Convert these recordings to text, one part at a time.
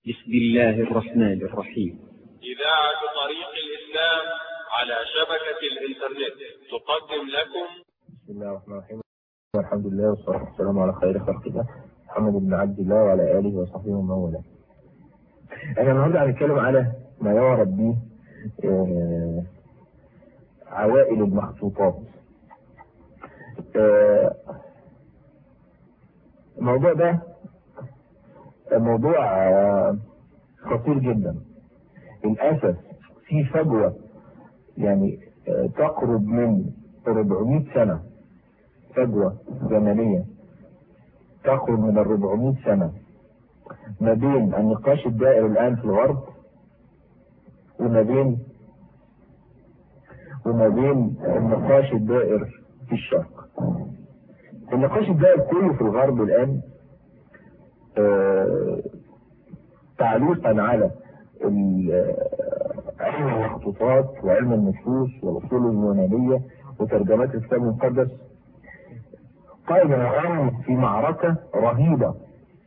بسم الله الرحمن الرحيم إذاعة طريق الإسلام على شبكة الإنترنت تقدم لكم بسم الله الرحمن الرحيم والحمد لله والصلاة والسلام على خير خلق الله محمد بن عبد الله وعلى آله وصحبه ومن والاه. احنا النهارده هنتكلم على ما يعرف به آه، عوائل المخطوطات. آه، الموضوع ده موضوع آه، خطير جدا. للأسف في فجوة يعني آه، تقرب من 400 سنة فجوة زمنية تقرب من ال 400 سنة ما بين النقاش الدائر الآن في الغرب وما بين وما بين النقاش الدائر في الشرق. النقاش الدائر كله في الغرب الآن آه، تعليقا على ال- علم المخطوطات وعلم النصوص والأصول اليونانية وترجمات الكتاب المقدس قائد الآن في معركة رهيبة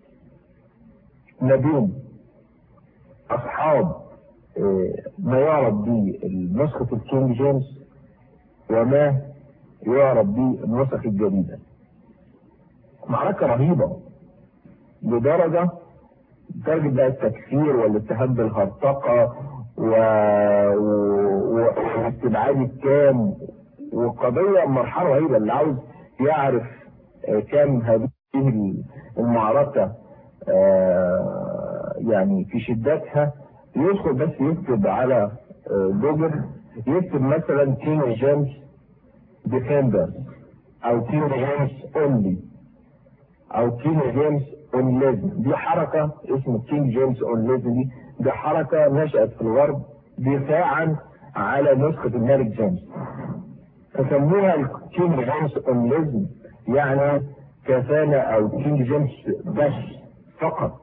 ما بين أصحاب آه، ما يعرف بنسخة الكينج جيمس وما يعرف بالنسخ الجديدة معركة رهيبة لدرجة درجة بقى التكفير والاتهام بالهرطقة و... و... والاستبعاد التام وقضية مرحلة رهيبة اللي عاوز يعرف آه، كم هذه المعركة آه، يعني في شدتها يدخل بس يكتب على آه، جوجل يكتب مثلا كينج جيمس ديفندر او كينج جيمس اونلي او كينج جيمس اون ليزن دي حركة اسمه كينج جيمس اون ليزن دي دي حركة نشأت في الغرب دفاعا على نسخة الملك جيمس فسموها الكينج جيمس اون ليزن يعني كفانا او كينج جيمس بس فقط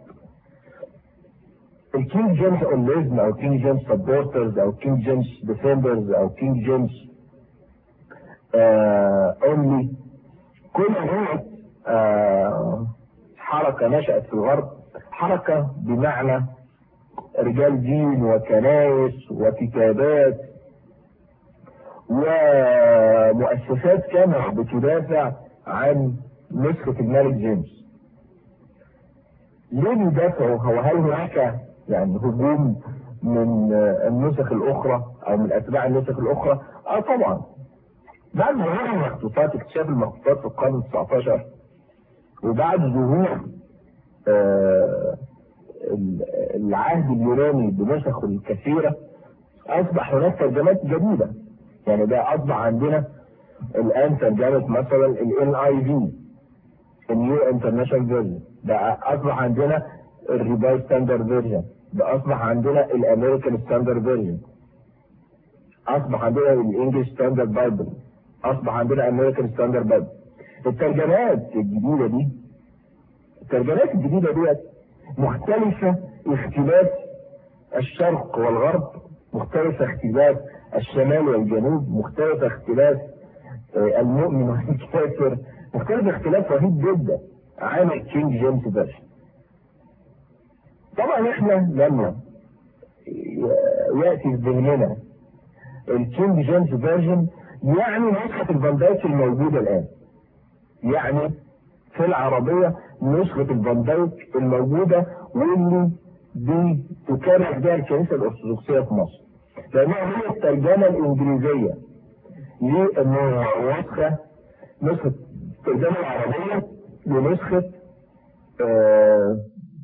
الكينج جيمس اون ليزن او كينج جيمس سبورترز او كينج جيمس ديفندرز او كينج جيمس اونلي كل دول آه، حركة نشأت في الغرب حركة بمعنى رجال دين وكنائس وكتابات ومؤسسات كانت بتدافع عن نسخة الملك جيمس ليه بيدافعوا هو هل هناك يعني هجوم من آه، النسخ الأخرى أو من أتباع النسخ الأخرى؟ اه طبعا بعد ظهور المخطوطات اكتشاف المخطوطات في القرن ال 19 وبعد ظهور آه، العهد اليوناني بنسخه الكثيرة أصبح هناك ترجمات جديدة يعني ده أصبح عندنا الآن ترجمة مثلا ال NIV النيو انترناشونال فيرجن ده أصبح عندنا الريباي ستاندرد فيرجن ده أصبح عندنا الأمريكان ستاندرد فيرجن أصبح عندنا الإنجلش ستاندرد بايبل أصبح عندنا أمريكان ستاندرد بايبل الترجمات الجديدة دي الترجمات الجديدة ديت مختلفة اختلاف الشرق والغرب مختلفة اختلاف الشمال والجنوب مختلفة اختلاف آه، المؤمن والكافر مختلف اختلاف رهيب جدا عن الكينج جيمس فيرجن طبعا احنا لما ياتي في ذهننا الكينج جيمس فيرجن يعني نسخة الفان دايك الموجودة الآن يعني في العربية نسخة الفان دايك الموجودة واللي دي تكرر بها الكنيسة الأرثوذكسية في مصر لأنها هي الترجمة الإنجليزية لنسخة نسخة الترجمة العربية لنسخة آه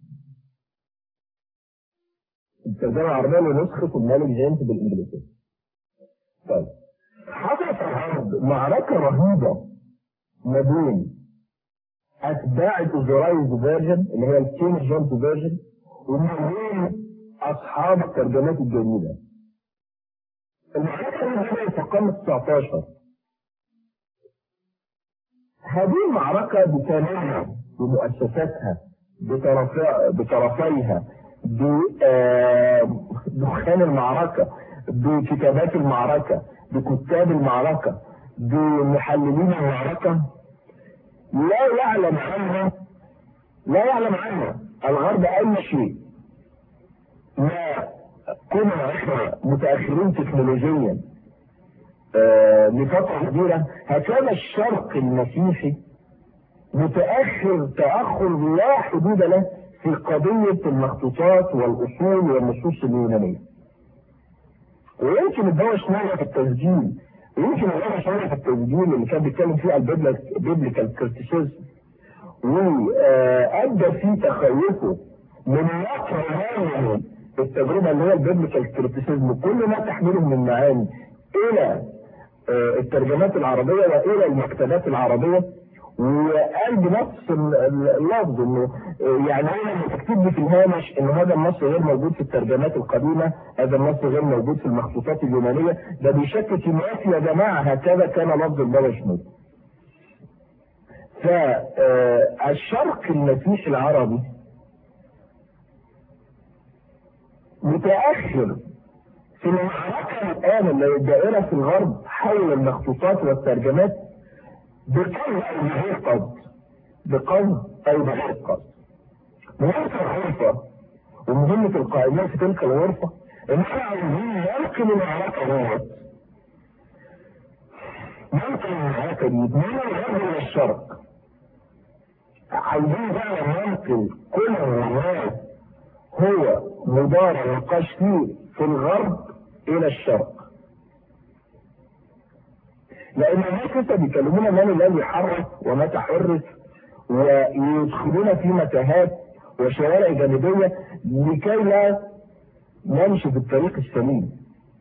الترجمة العربية لنسخة الملك جيمس بالإنجليزية. طيب حصلت في الغرب معركة رهيبة ما بين أتباع الأوزرايز فيرجن اللي هي الكينج جيمس فيرجن وما بين أصحاب الترجمات الجديدة. المعركة دي بدأت في القرن ال 19 هذه المعركة بتمامها بمؤسساتها بطرفي- بطرفيها بدخان المعركة بكتابات المعركة بكتاب المعركة بمحللين المعركة لا يعلم عنها لا يعلم عنها الغرب أي شيء ما كنا احنا متاخرين تكنولوجيا آه لفتره كبيره هكذا الشرق المسيحي متاخر تاخر لا حدود له في قضيه المخطوطات والاصول والنصوص اليونانيه. ويمكن الدواء شمالة في التسجيل ويمكن الدواء شمالة في التسجيل اللي كان بيتكلم فيه البيبليكال كريتيسيزم وادى فيه تخوفه من نقل هذه التجربه اللي هي البيبليكال كريتيسيزم كل ما تحمله من معاني الى الترجمات العربيه والى المكتبات العربيه وقال بنفس اللفظ انه يعني انا تكتب لي في الهامش ان هذا النص غير موجود في الترجمات القديمه، هذا النص غير موجود في المخطوطات اليونانيه، ده بيشكك الناس يا جماعه هكذا كان لفظ البابا شنود. فالشرق المسيحي العربي متاخر في المعركه الان اللي الدائره في الغرب حول المخطوطات والترجمات بقصد او بغير قصد بقصد او بغير قصد مهمة الغرفة ومهمة القائمين في تلك الغرفة ان احنا عايزين ننقل المعركة دوت ننقل المعركة دي من الغرب الى الشرق عايزين بقى ننقل كل ما هو مدار النقاش فيه في الغرب الى الشرق لان الناس لسه بيكلمونا من الذي حرك ومتى حرك ويدخلون في متاهات وشوارع جانبيه لكي لا نمشي في الطريق السليم.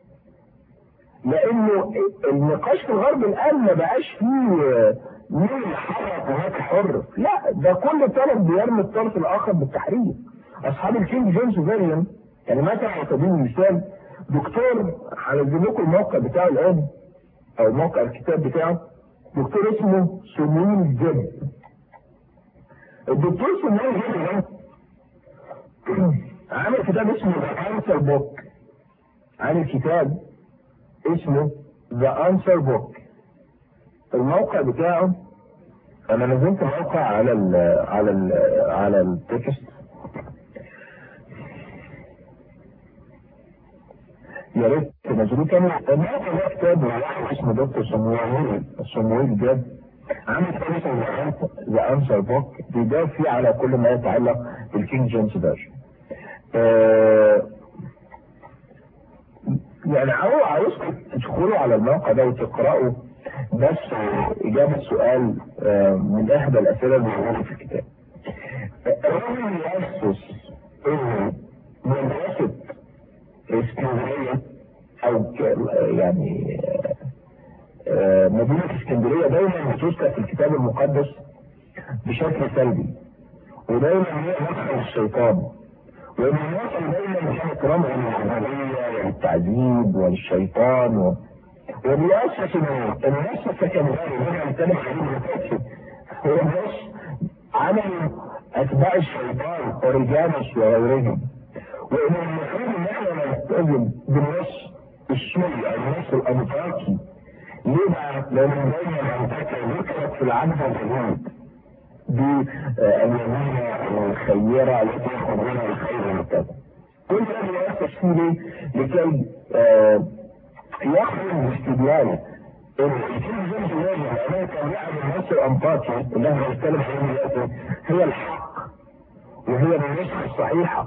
لانه النقاش في الغرب الان ما بقاش فيه مين اللي حرك ومتى حرك، لا ده كل طرف بيرمي الطرف الاخر بالتحرير. اصحاب الكينج جيمس فيريان يعني مثلا على سبيل المثال دكتور هنزل لكم الموقع بتاعه الان او موقع الكتاب بتاعه دكتور اسمه سمين جد الدكتور سمين جد ده عامل كتاب اسمه ذا انسر بوك عامل كتاب اسمه ذا انسر بوك الموقع بتاعه انا نزلت موقع على ال على ال على التكست يا ريت تنزلوه تاني الموقع ده كتاب واحد اسمه دكتور صمويل صمويل جد عامل كتاب اسمه ذا انسر بوك بيجاوب فيه على كل ما يتعلق بالكينج جيمس فيرجن. يعني عاوز عاوزكم تدخلوا على الموقع ده وتقرأوا بس إجابة سؤال من إحدى الأسئلة اللي موجودة في الكتاب. الراجل يأسس إنه مدرسة اسكندريه او يعني مدينه اسكندريه دايما بتذكر في الكتاب المقدس بشكل سلبي ودايما هي مدخل الشيطان وان الوصل دايما كانت رمز للعمليه والتعذيب والشيطان و... وبيأسس انه الناس السكندري اللي احنا بنتكلم عليه هو بس عمل اتباع الشيطان ورجالس وغيرهم وان المفروض ان احنا نلتزم بالنص السوري او النص الانطاكي ليه بقى؟ لان دايما انطاكيا ذكرت في العهد الجديد باليمين الخيرة التي ياخذ منها الخير وكذا. كل ده بيؤسس فيه ليه؟ لكي آه يخرج باستدلاله ان الكل زي الواجب امريكا لعب النص الانطاكي اللي احنا بنتكلم عنه دلوقتي هي الحق وهي النسخه الصحيحه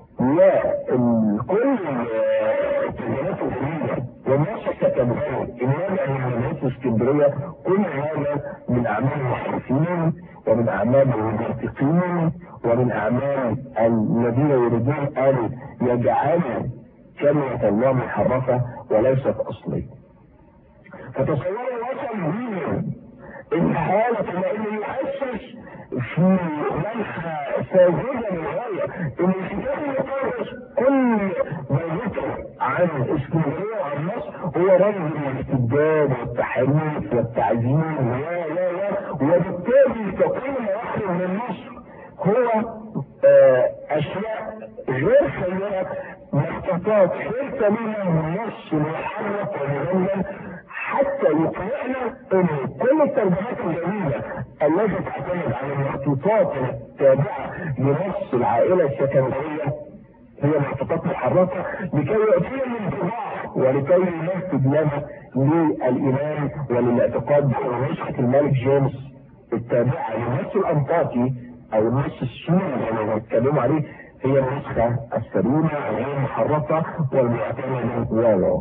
وكل التجارات الجديده والناس السكندريه النابع من مدينه اسكندريه كل هذا من اعمال المحرفين ومن اعمال المنافقين ومن اعمال الذين يريدون ان يجعلوا كلمه الله محرفه وليست اصليه. فتصوروا وصل بيهم الحالة لأنه يؤسس في منحى ساذجة للغاية إن الكتاب المقدس كل ما ذكر عن اسكندرية وعن مصر هو رمز الاستبداد والتحريف والتعذيب لا لا لا وبالتالي تقييم واحد من مصر هو آه أشياء غير خيرة مخطوطات غير تماما من نص محرك ومجمل حتى يقنعنا ان كل الترجمات الجديده التي تعتمد على المخطوطات التابعه لنص العائله السكندريه هي مخطوطات محرفة لكي يعطينا الانطباع ولكي ينفذ لنا للإيمان وللاعتقاد بأن نسخة الملك جيمس التابعة للنص الأنطاكي أو النص السوري اللي بيتكلموا عليه هي النسخة السليمة غير المحرفة والمعتمدة و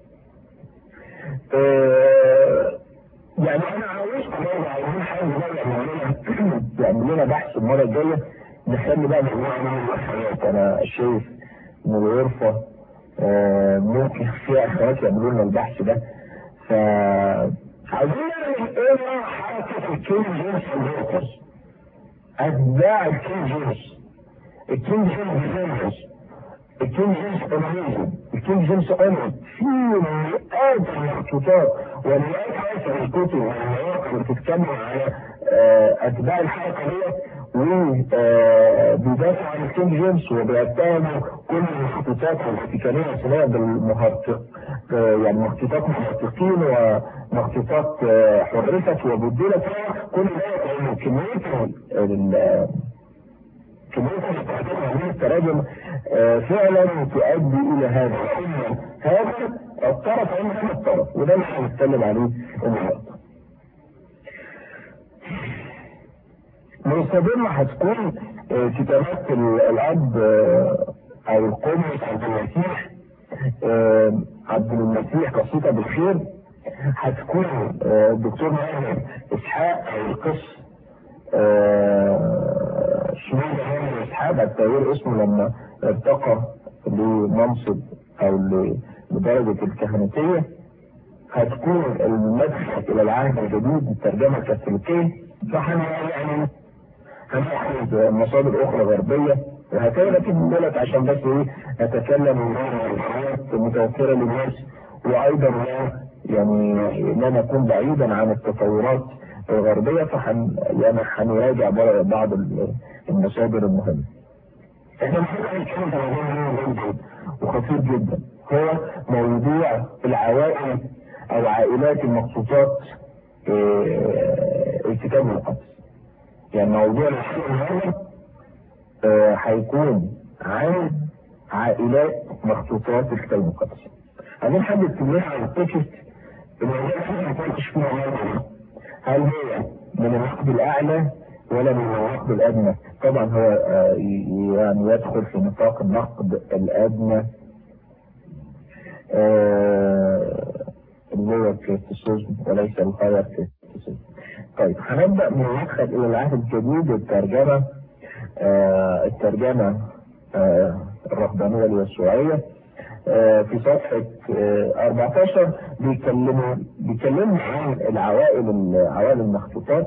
يعني انا عاوزكم برضه عايزين حاجه بقى يعمل لنا يعمل لنا بحث المره الجايه نخلي بقى مجموعه من الاخوات انا شايف ان الغرفه آه، ممكن فيها اخوات يعملوا لنا البحث ده ف عايزين نعمل ايه بقى حركه الكينج جيمس الهوكرز اتباع الكينج جيمس الكينج جيمس جيمس الكينج جيمس اميزنج الكينج جيمس امر في مئات المخطوطات ومئات اكثر الكتب والمواقع اللي بتتكلم على آه، اتباع الحركه ديت وبيدافع عن الكينج جيمس وبيتهموا كل المخطوطات الفاتيكانيه الصينيه بالمهرطق آه، يعني مخطوطات مهرطقين ومخطوطات آه، حرفت وبدلت كل ده لان كميه ال- كمية المستخدمة من التراجم آه، فعلا تؤدي إلى هذا ثم هذا الطرف عن هذا الطرف وده اللي هنتكلم عليه النهارده. مصادرنا هتكون آه، كتابات ال- الأب آه، أو القدس عبد المسيح آه، عبد المسيح قصيدة بالخير هتكون آه، الدكتور ماهر إسحاق أو القس آه، شمال هاني اسحاق التغيير اسمه لما ارتقى لمنصب او ل- لدرجة الكهنوتية هتكون المدخل الى العهد الجديد الترجمة الكاثوليكية فاحنا يعني هناخد مصادر اخرى غربية وهكذا لكن دولت عشان بس ايه نتكلم عن الحاجات متوفرة للناس وايضا لا يعني لا نكون بعيدا عن التطورات الغربية فحن يعني هنراجع بعض ال- المصادر المهمة. احنا الحقيقة هنتكلم عن موضوع مهم جدا وخطير جدا هو موضوع العوائل او عائلات المخطوطات آه، الكتاب المقدس. يعني موضوع الحلقة النهارده آه، هيكون عن عائلات مخطوطات الكتاب المقدس. عايزين حد يتكلم عن التكست الموضوع اللي هنتناقش فيه النهارده هل هو من النقد الأعلى ولا من النقد الأدنى؟ طبعا هو آه، ي- يعني يدخل في نطاق النقد الأدنى آه، اللي هو الكريتيسيزم وليس الهاير كريتيسيزم. طيب هنبدأ من المدخل إلى العهد الجديد الترجمة آه، الترجمة آه، الرهبانية اليسوعية آه، في صفحة آه، 14 بيكلموا بيكلموا عن العوائل عوائل المخطوطات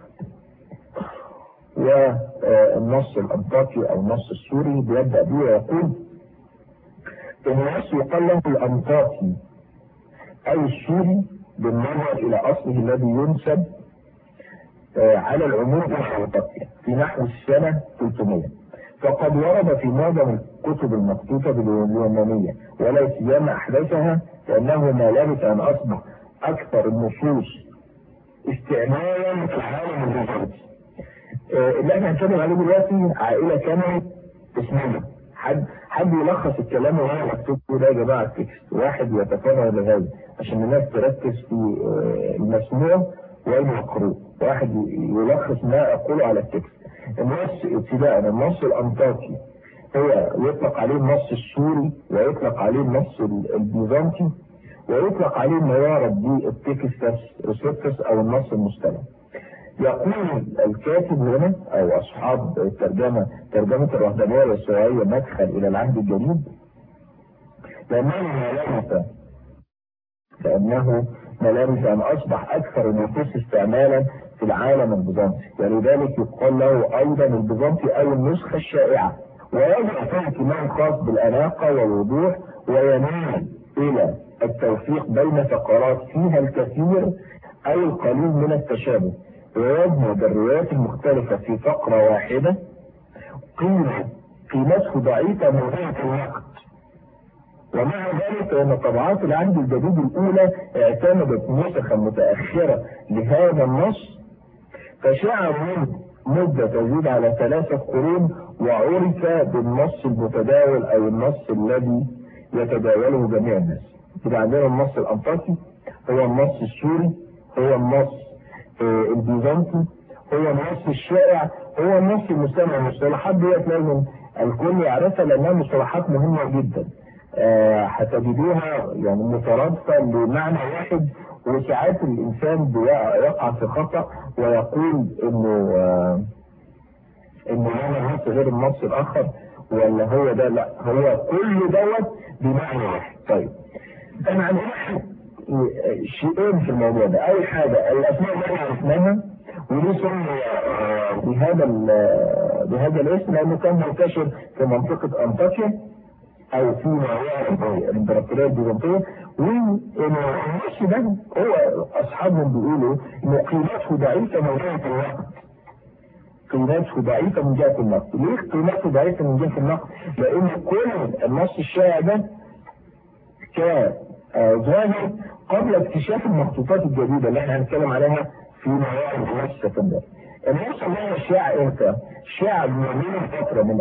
والنص الأنطاكي أو النص السوري بيبدأ به ويقول النص يقال له الأنطاكي أو السوري بالنظر إلى أصله الذي ينسب آه، على العموم الأنطاكية في نحو السنة 300 فقد ورد في معظم الكتب المخطوطة باليونانية ولا سيما أحدثها لأنه ما لبث أن أصبح أكثر النصوص استعمالا في العالم البيزنطي. آه، اللي احنا هنتكلم عليه دلوقتي عائلة كانت اسمها حد حد يلخص الكلام اللي انا مكتوب ده يا جماعه التكست واحد يتفرغ لهذا عشان الناس تركز في آه، المسموع والمقروء واحد يلخص ما اقوله على التكست النص ابتداء النص الانطاكي هو يطلق عليه النص السوري ويطلق عليه النص ال- البيزنطي ويطلق عليه ما يعرف بالتكستس ريسبتس او النص المستلم يقول الكاتب هنا او اصحاب الترجمه ترجمه الرهبانيه اليسوعيه مدخل الى العهد الجديد لانه ملامس لانه ملامس ان اصبح اكثر النصوص استعمالا في العالم البيزنطي ولذلك يقال له ايضا البيزنطي او النسخه الشائعه ويجب فيه اهتمام خاص بالاناقه والوضوح ويميل الى التوفيق بين فقرات فيها الكثير او القليل من التشابه ويدمج الروايات المختلفه في فقره واحده قيمه قيمته ضعيفه من ناحيه الوقت ومع ذلك فإن طبعات العهد الجديد الأولى اعتمدت نسخا متأخرة لهذا النص فشاع منه مدة تزيد على ثلاثة قرون وعرف بالنص المتداول او النص الذي يتداوله جميع الناس يبقى عندنا النص الانطاكي هو النص السوري هو النص آه، البيزنطي هو النص الشائع هو النص المستمع المصطلحات ديت لازم الكل يعرفها لانها مصطلحات مهمه جدا آه، هتجدوها يعني مترادفه لمعنى واحد وساعات الانسان بيقع يقع في خطا ويقول انه آه، انه هذا النص غير النص الاخر ولا هو ده لا هو كل دوت بمعنى واحد طيب انا عندنا شيئين في الموضوع ده اول حاجه الاسماء اللي احنا عرفناها وليه سمي آه، بهذا ال- بهذا الاسم لانه كان منتشر في منطقه انطاكيا او في معيار الامبراطوريه البيزنطيه والنص ده هو اصحابهم بيقولوا ان قيمته ضعيفه من جهه الوقت قيمته ضعيفه من جهه النقد ليه قيمته ضعيفه من جهه النقد لان كل النص الشائع ده كان آه، ظاهر قبل اكتشاف المخطوطات الجديده اللي احنا هنتكلم عليها في معيار النص السكندري النص اللي هو شاع امتى؟ شاع من فتره من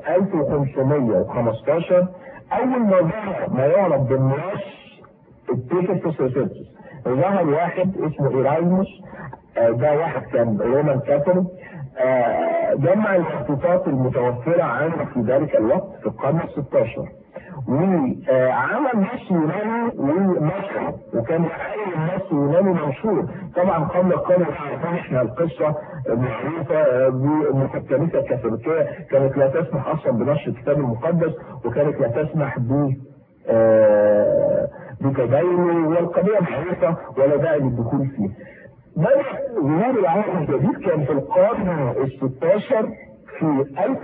1515 اول ما ظهر ما يعرف بالنص التيكس ريسيرشز ظهر واحد اسمه ايرايموس آه، ده واحد كان رومان كاثوليك آه، جمع المخطوطات المتوفرة عنه في ذلك الوقت في القرن ال 16 وعمل نص يوناني ومصري وكان أول نص يوناني منشور طبعا قبل القرن العرفان احنا القصة معروفة بأن الكنيسة الكاثوليكية كانت لا تسمح أصلا بنشر الكتاب المقدس وكانت لا تسمح ب آه، بتدينه والقضية معروفة ولا داعي للدخول فيها. بدأ ظهور العالم الجديد كان في القرن ال 16 في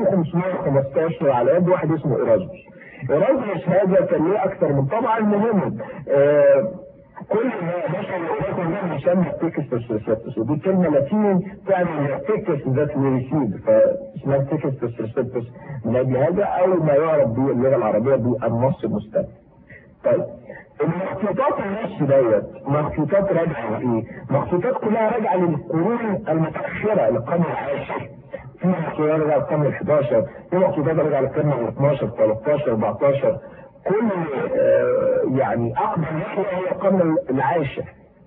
1515 على يد واحد اسمه ايرازموس. ايرازموس هذا كان له اكثر من طبعا مهم آه كل ما بشر الرجل ده يسمى تكست ريسبتس ودي كلمه لاتيني تعني تكست ذات ريسيد فاسمها تكست ريسبتس من اجل هذا او ما يعرف باللغه العربيه بالنص المستمر. طيب المخطوطات النص دوت مخطوطات راجعه لايه؟ مخطوطات كلها راجعه للقرون المتاخره للقرن العاشر. في مخطوطات راجعه للقرن ال 11 في مخطوطات راجعه للقرن ال 12 13 14 كل آه يعني اقدم نحو هو القرن العاشر.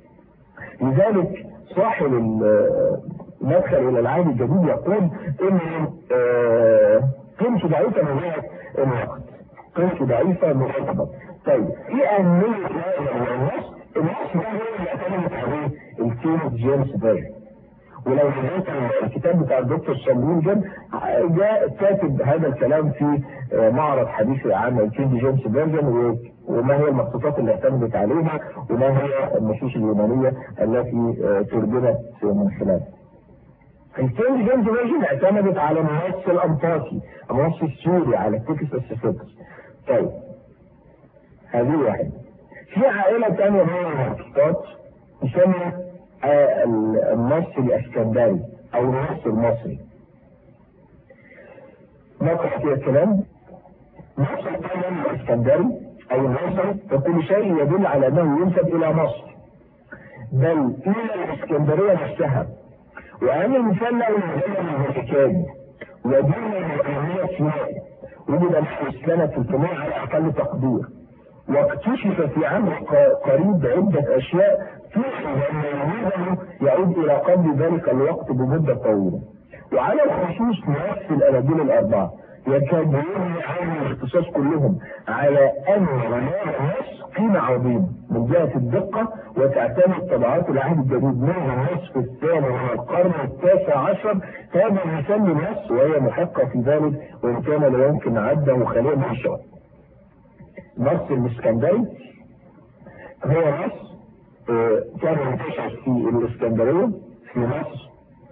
لذلك صاحب المدخل الى العهد الجديد يقول ان آه قيمته ضعيفه من جهه الوقت. قيمته ضعيفه من الوقت. طيب ايه اهميه هذا النص؟ النص ده هو اللي اعتمدت عليه الكينج جيمس فيرجن ولو نزلت الكتاب بتاع الدكتور صابون جد جاء كاتب هذا الكلام في معرض حديث عن الكينج جيمس فيرجن وما هي المخطوطات اللي اعتمدت عليها وما هي النصوص اليونانيه التي ترجمت من خلالها. الكينج جيمس فيرجن اعتمدت على النص الانطاكي، النص السوري على التكست السفكس. طيب هذه واحدة. في عائلة ثانية من المخطوطات تسمى آه النص الاسكندري او النص المصري. نقرأ فيها الكلام نص الاسكندري او المصري فكل شيء يدل على انه ينسب الى مصر. بل الى الاسكندرية نفسها. واهم مثال له المجلة من الفاتيكان ودين من اهمية سيناء وجد نحو السنة 300 على اقل تقدير. واكتشف في عام قريب عدة أشياء توحي أن وجوده يعود إلى قبل ذلك الوقت بمدة طويلة. وعلى الخصوص نفس الأناجيل الأربعة يكاد يغني عن الاختصاص كلهم على أن رمال النص قيمة عظيمة من جهة الدقة وتعتمد طبعات العهد الجديد منذ النصف الثاني من القرن التاسع عشر هذا المثال للنص وهي محقة في ذلك وإن كان لا يمكن عده خليل من الشرع. نص الاسكندري هو نص كان منتشر في الاسكندريه في مصر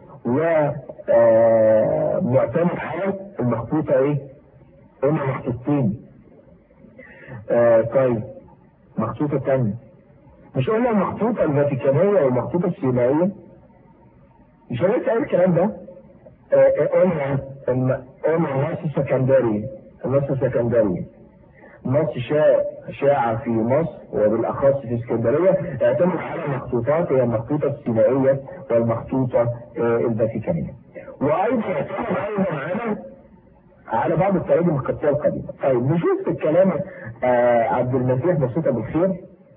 ومعتمد على المخطوطه ايه؟ قلنا مخطوطتين آه طيب مخطوطه ثانيه مش قلنا المخطوطه الفاتيكانيه والمخطوطه السينائيه مش انا لسه قايل الكلام ده آه قلنا قلنا النص السكندري النص السكندري نص شاع شاع في مصر وبالاخص في اسكندريه اعتمد على مخطوطات هي المخطوطه السينائيه والمخطوطه الفاتيكانيه. وايضا اعتمد ايضا على على بعض التراجم القبطيه القديمه. طيب نشوف في الكلام آه عبد المسيح بسيطه بالخير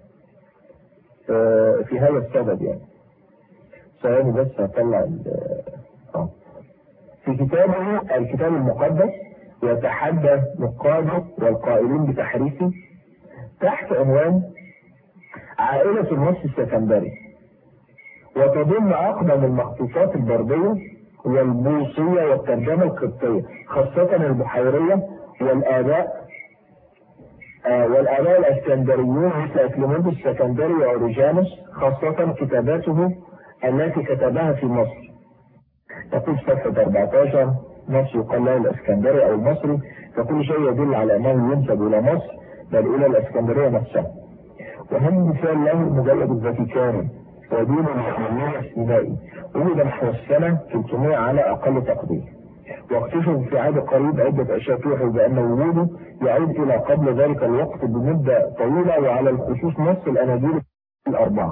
آه في هذا السبب يعني. ثواني بس هطلع اه في كتابه الكتاب المقدس يتحدى نقاده والقائلين بتحريفه تحت عنوان عائلة النص السكندري وتضم أقدم المخطوطات البردية والبوصية والترجمة القبطية خاصة البحيرية والآباء آه والآباء الأسكندريون مثل أكليموند السكندري وأوريجانوس خاصة كتاباته التي كتبها في مصر تقول صفحة 14 نص يقال له الاسكندري او المصري فكل شيء يدل على انه ينسب الى مصر بل الى الاسكندريه نفسها. وهم مثال له مجلد الفاتيكان ودين المحمدية السينائي ولد نحو السنة 300 على أقل تقدير واكتشف في عهد قريب عدة أشياء توحي بأن وجوده يعود إلى قبل ذلك الوقت بمدة طويلة وعلى الخصوص نص الأناجيل الأربعة.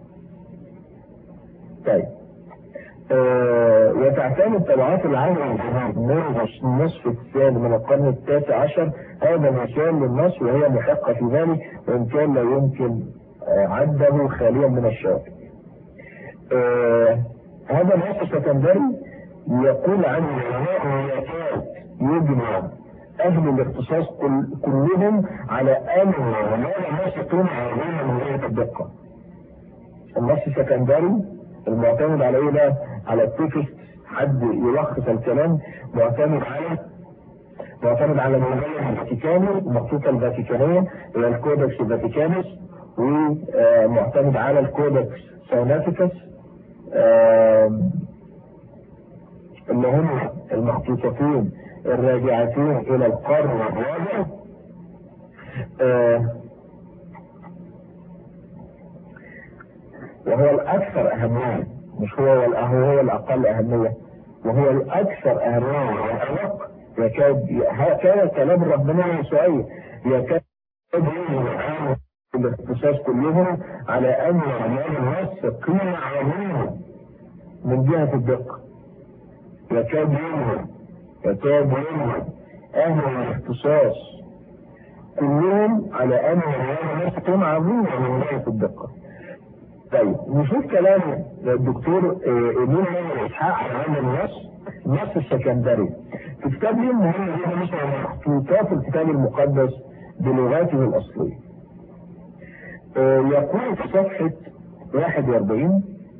طيب آه وتعتمد طبعات العالم منذ النصف الثاني من القرن التاسع عشر هذا مثال للنص وهي محقة في ذلك وإن كان لا يمكن آه عده خاليا من الشواطئ. آه هذا النص السكندري يقول عنه العلماء يجمع أهل الاختصاص كل كلهم على أن العلماء الناس عربيا من غير الدقة. النص السكندري المعتمد على ايه بقى؟ على التكست حد يلخص الكلام معتمد على معتمد على المجلد الفاتيكاني المخطوطة الفاتيكانية اللي الكودكس الفاتيكانوس ومعتمد على الكودكس سايناتيكس اللي هم المخطوطتين الراجعتين الى القرن الرابع وهو الأكثر أهمية مش هو هو الأقل أهمية وهو الأكثر أهمية والأدق يكاد كان كلام ربنا شوية يكاد الاختصاص كلهم على أن أعمال النص قيمة عظيمة من جهة الدقة يكاد ينهى يكاد ينهى أهل الاختصاص كلهم على أن أعمال النص قيمة عظيمة من جهة الدقة طيب نشوف كلام الدكتور ايمين ماهر اسحاق عن النص النص السكندري في كتاب ليه مهم جدا مثلا مخطوطات الكتاب المقدس بلغاته الاصليه يقول في صفحه 41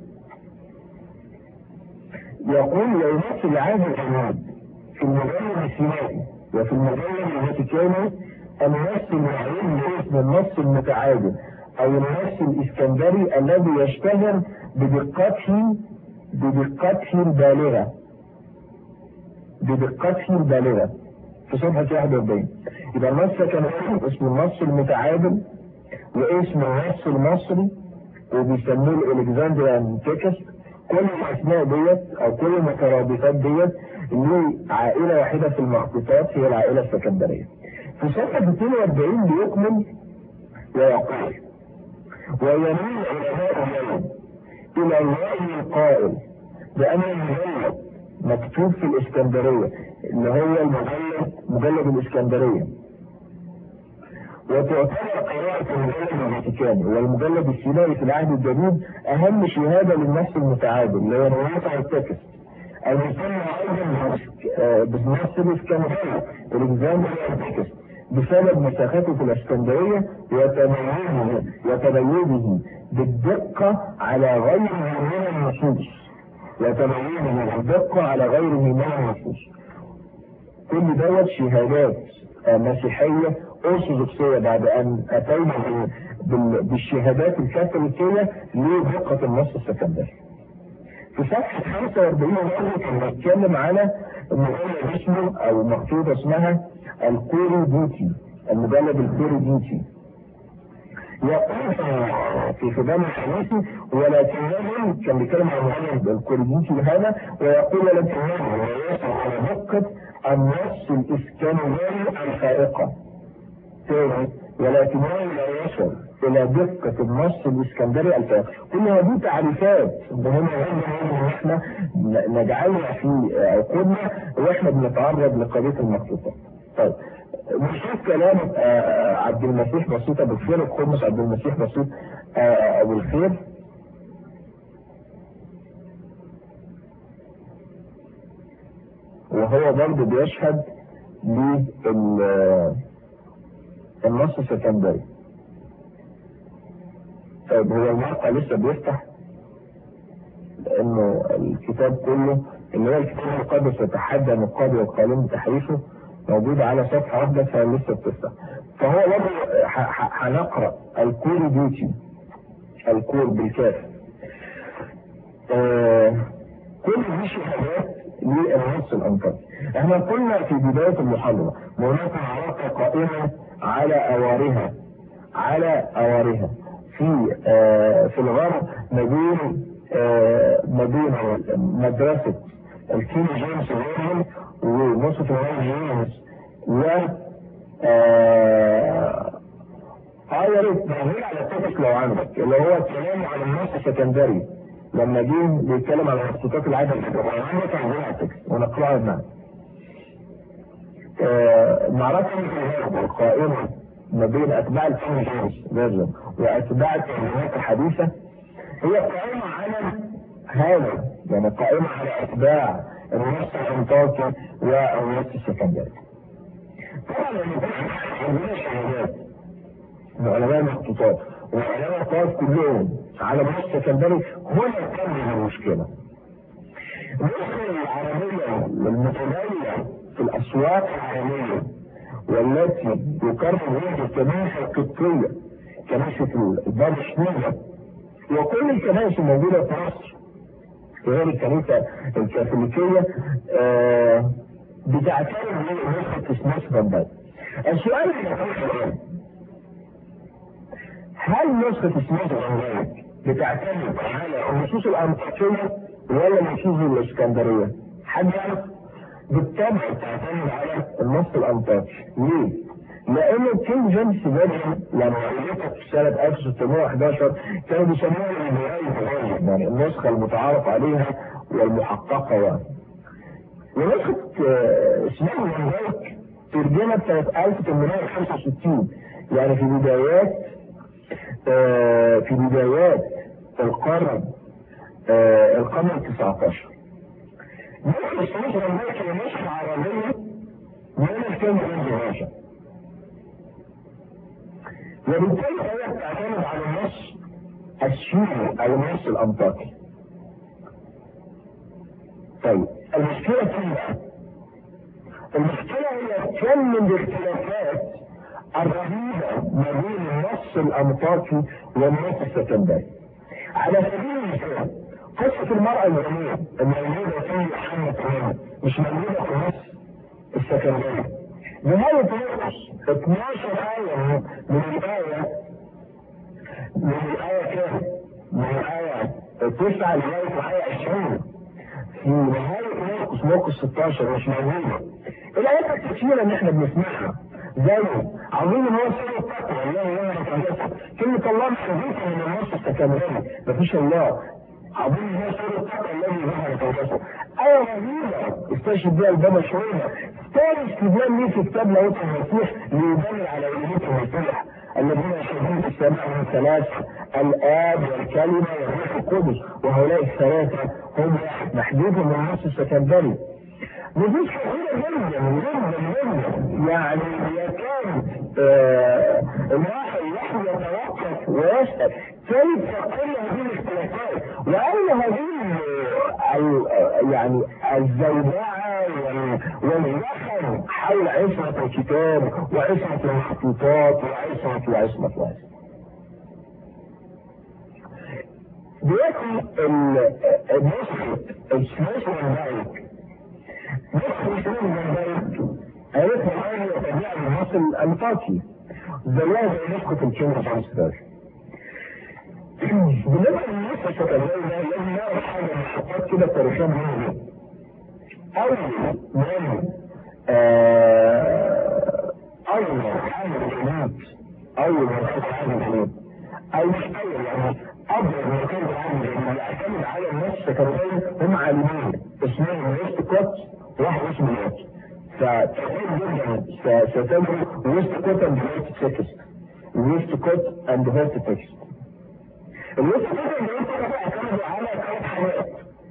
يقول ويمثل عهد العماد في المجلد السينائي وفي المجلد الفاتيكاني النص المعروف باسم النص المتعادل او النص الاسكندري الذي يشتهر بدقته بدقته البالغه بدقته البالغه في صفحه 41 يبقى النص كان اسمه النص المتعادل واسم النص المصري وبيسموه الالكسندريان تكست كل الاسماء ديت او كل المترادفات ديت له عائله واحده في المخطوطات هي العائله السكندريه. في صفحه 42 بيكمل ويقول ويميل علماء اليوم الى الرأي القائل بأن المجلد مكتوب في الإسكندرية اللي هو المجلد مجلد الإسكندرية وتعتبر قراءة المجلد الفاتيكاني والمجلد السينائي في العهد الجديد أهم شهادة للنص المتعادل اللي هو رواية التكست المسمى أيضا بالنص الإسكندري الإكزامبل التكست بسبب مساخته في الاسكندريه وتميزه وتميزه بالدقه على غيره من النصوص وتميزه بالدقه على غيره من النصوص كل دوت شهادات مسيحيه ارثوذكسيه بعد ان اتينا بالشهادات الكاثوليكيه لدقه النص السكندري. في صفحه 45 كان بيتكلم على مجلد اسمه او مخطوطه اسمها الكوري ديتي المجلد الكوري ديتي يقول في خدام الحديثي ولكنه كان بيتكلم عن مجلد الكوري ديتي هذا ويقول ولكنه لا على دقة النص الاسكندري الخارقة تاني ولكنه لا يصل الى دقة النص الاسكندري الفاتح كل هذه تعريفات مهمة جدا ان احنا نجعلها في عقولنا واحنا بنتعرض لقضية المخطوطات. طيب نشوف كلام عبد المسيح بسيط ابو الخير الخمس عبد المسيح بسيط ابو الخير وهو برضه بيشهد للنص السكندري طيب هو الموقع لسه بيفتح لانه الكتاب كله اللي هو الكتاب المقدس يتحدى النقاد والقائلين بتحريفه موجود على صفحة واحدة فلسه بتفتح فهو برضه هنقرأ الكور ديوتي الكور بالكاف آه كل دي شهادات للنص الأنفسي احنا قلنا في بداية المحاضرة هناك علاقة قائمة على أوارها على أوارها في آه في الغرب ما بين آه ما بين مدرسة الكينج جيمس فيرجن ونصف الغرب جيمس و اه يا ريت موجود على التوبك لو عندك اللي هو الكلام عن النص السكندري لما جه بيتكلم عن مخطوطات العادة الحجرية عندك موجود على التكست ونقرأها معنا. آه معركة الغرب القائمة ما بين أتباع الكينج جيمس فيرجن وأتباع الترجمات الحديثة هي قائمة على هذا يعني قائمة على أتباع النص الأنطاكي والنص السكندري. طبعا لما عندنا شهادات من علماء المخطوطات وعلماء الطائف كلهم على النص السكندري هنا كان المشكلة. النسخة العربية المتداولة في الأسواق العالمية والتي يقرر بها الكنائس القبطية كنيسة الباب شنودة وكل الكنائس الموجودة في مصر غير الكنيسة الكاثوليكية آه بتعترف بنسخة اسماس بامباي. السؤال اللي الآن هل نسخة اسماس بامباي بتعتمد على النصوص الأنطاكية ولا النصوص الإسكندرية؟ حد يعرف؟ بالطبع بتعتمد على النص الأنطاكي، ليه؟ لأن كينج جيمس فيرجن لما علقت في سنة 1611 كانوا بيسموها النهاية يعني النسخة المتعارف عليها والمحققة يعني. ونسخة اسمها الملك ترجمت سنة 1865 يعني في بدايات في بدايات القرن القرن ال 19 نسخة اسمها الملك هي نسخة عربية من الكلمة الإنجليزية وبالتالي هي بتعتمد على النص السوري او النص الانطاكي. طيب المشكلة فين بقى؟ المشكلة هي كم من الاختلافات الرهيبة ما بين النص الانطاكي والنص السكندري. على سبيل المثال قصة المرأة الغنية الموجودة في يوحنا 8 مش موجودة في النص السكندري. نهاية مرقس 12 آية من الآية من الآية كام؟ من الآية 9 لغاية الآية 20 في نهاية مرقس مرقس 16 مش موجودة. الآيات الكثيرة اللي احنا بنسمعها زي عظيم هو سر التقوى الله يعلم قدسه كلمة الله محذوفة من النص السكندري مفيش الله عظيم هو سر التقوى الذي ظهر قدسه آية رهيبة استشهد بها البابا شوية ثاني استدلال ليه في كتاب موت المسيح ليدل على ألوهية المسيح الذين يشهدون في السماء من ثلاث الآب والكلمة والروح القدس وهؤلاء الثلاثة هم محدود من النص السكندري نصوص كثيرة جدا جدا جدا يعني يكاد آه الواحد يحيى يتوقف ويسأل كيف تقل هذه الاختلافات وأين هذه يعني الزوبعة والزخم حول عصمة الكتاب وعصمة المخطوطات وعصمة وعصمة وعصمة دلوقتي النسخة السلاش والمايك نسخة السلاش والمايك عرفنا الآن يتبع النص الأنطاكي زيها زي نسخة الكينج جيمس فيرجن بالنسبة للنسخة الشكلية لازم نعرف حاجة محطات كده تاريخيا مهمة جدا أول من اول حاجه الجنود اول مرحله العالم الجنود او مش اول يعني افضل مرحله العالم الجنود يعتمد على الناس السكندريه هم عالمين اسمهم ويست كوت واحد اسمه لوت فتخيل جدا ستجد ويست كوت اند هيرت تكست ويست كوت اند هيرت تكست الويست كوت اند هيرت تكست اعتمدوا على ثلاث حاجات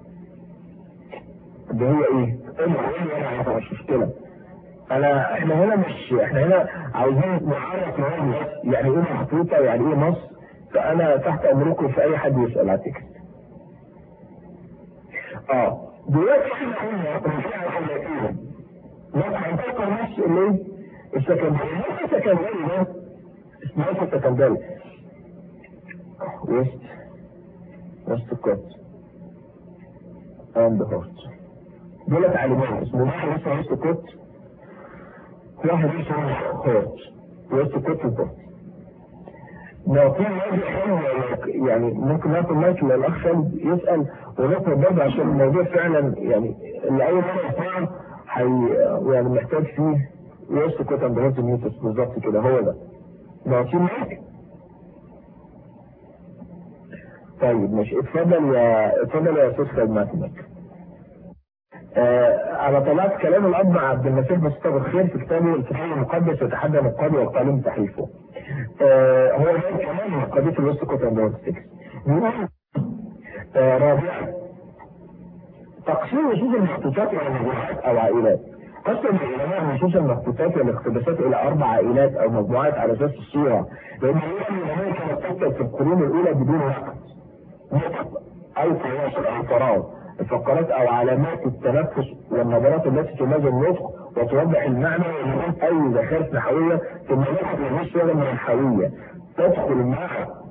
اللي هي ايه؟ ايه انا مش مشكله انا احنا هنا مش احنا هنا عاوزين نعرف مواضيع يعني ايه محطوطه يعني ايه نص فانا تحت امركم في اي حد يسال على التكست. اه دلوقتي احنا قلنا رجعنا حلقتين لا هنفكر نفس الايه؟ السكندري نفس السكندري ده اسمه ايه السكندري؟ ويست ويست كوت اند هورت دولت عالمين اسمه واحد اسمه ويست كوت واحد اسمه هورت ويست كوت وهورت لو في موضوع حلو يعني ممكن ناخد مايك للاخ خالد يسال وناخد برضه عشان الموضوع فعلا يعني اللي اول مره يسمعه حي يعني محتاج فيه ويست كوت اند هورت ميوتس بالظبط كده هو ده لو في مايك طيب ماشي اتفضل يا اتفضل يا استاذ خالد معاك المايك آه على طلعت كلام الاب عبد المسيح مصطفى الخير في كتابه الكتاب المقدس يتحدى نقاده وقالين تحريفه. آه هو ده كمان من قضيه الوسط كوت اند بيقول آه رابعا تقسيم نصوص المخطوطات الى مجموعات او عائلات. قسم العلماء نصوص المخطوطات والاقتباسات الى اربع عائلات او مجموعات على اساس الصوره لان العلماء كانت تكتب في القرون الاولى بدون وقت. نقط او تواصل او تراوح. الفقرات او علامات التنفس والنظرات التي تميز النطق وتوضح المعنى ومن اي ذخائر نحويه ثم نقط النص من الحويه تدخل مع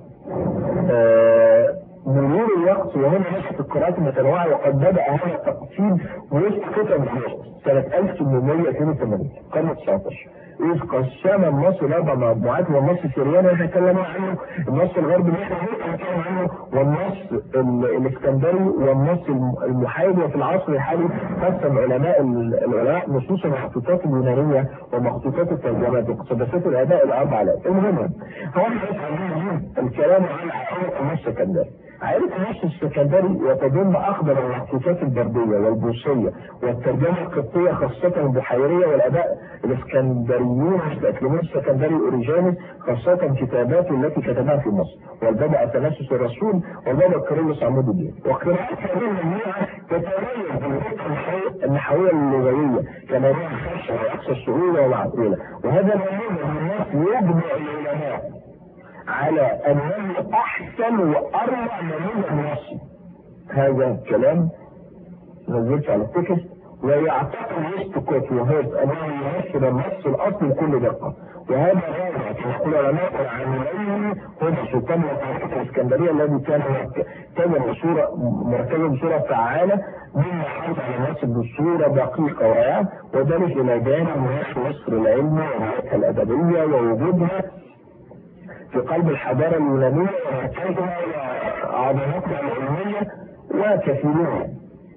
آه مرور الوقت وهنا نشأت القراءات المتنوعة وقد بدأ هذا التقسيم وسط كتب سنة 1882 القرن 19 إذ قسم النص لأربع مجموعات والنص السرياني يتكلم عنه النص الغربي اللي احنا بنتكلم عنه والنص الاسكندري والنص المحايد وفي العصر الحالي قسم علماء العلماء نصوص المخطوطات اليونانية ومخطوطات الترجمات واقتباسات الآباء الأربع آلاف المهم هو الكلام عن عائلة النص السكندري عائلة النص السكندري وتضم أخضر المخطوطات البردية والبوصية والترجمة القبطية خاصة البحيرية والآباء الإسكندريين مثل أكليموس السكندري أوريجانس خاصة كتاباته التي كتبها في مصر والبابا أثناسيوس الرسول والبابا كيرلس عمود الدين وقراءات هذه المجموعة تتميز بالدقة النحوية اللغوية كما هي الخشة وأقصى السهولة والعقولة وهذا النموذج من الناس يجمع العلماء على انه احسن واروع نموذج نصي هذا كلام نزلت على التكست ويعتقد وسط كوت وهيرت انه يمثل النص الاصلي بكل دقه وهذا راجع يقول علماء العاملين هم سلطان وطريقه الاسكندريه الذي كان كان بصوره مركزه بصوره فعاله مما حرص على النص بصوره دقيقه ورائعه وذلك الى جانب مناخ مصر العلمي وحياتها الادبيه ووجودها في قلب الحضارة اليونانية ومركزها وعظمتها العلمية وكثيرها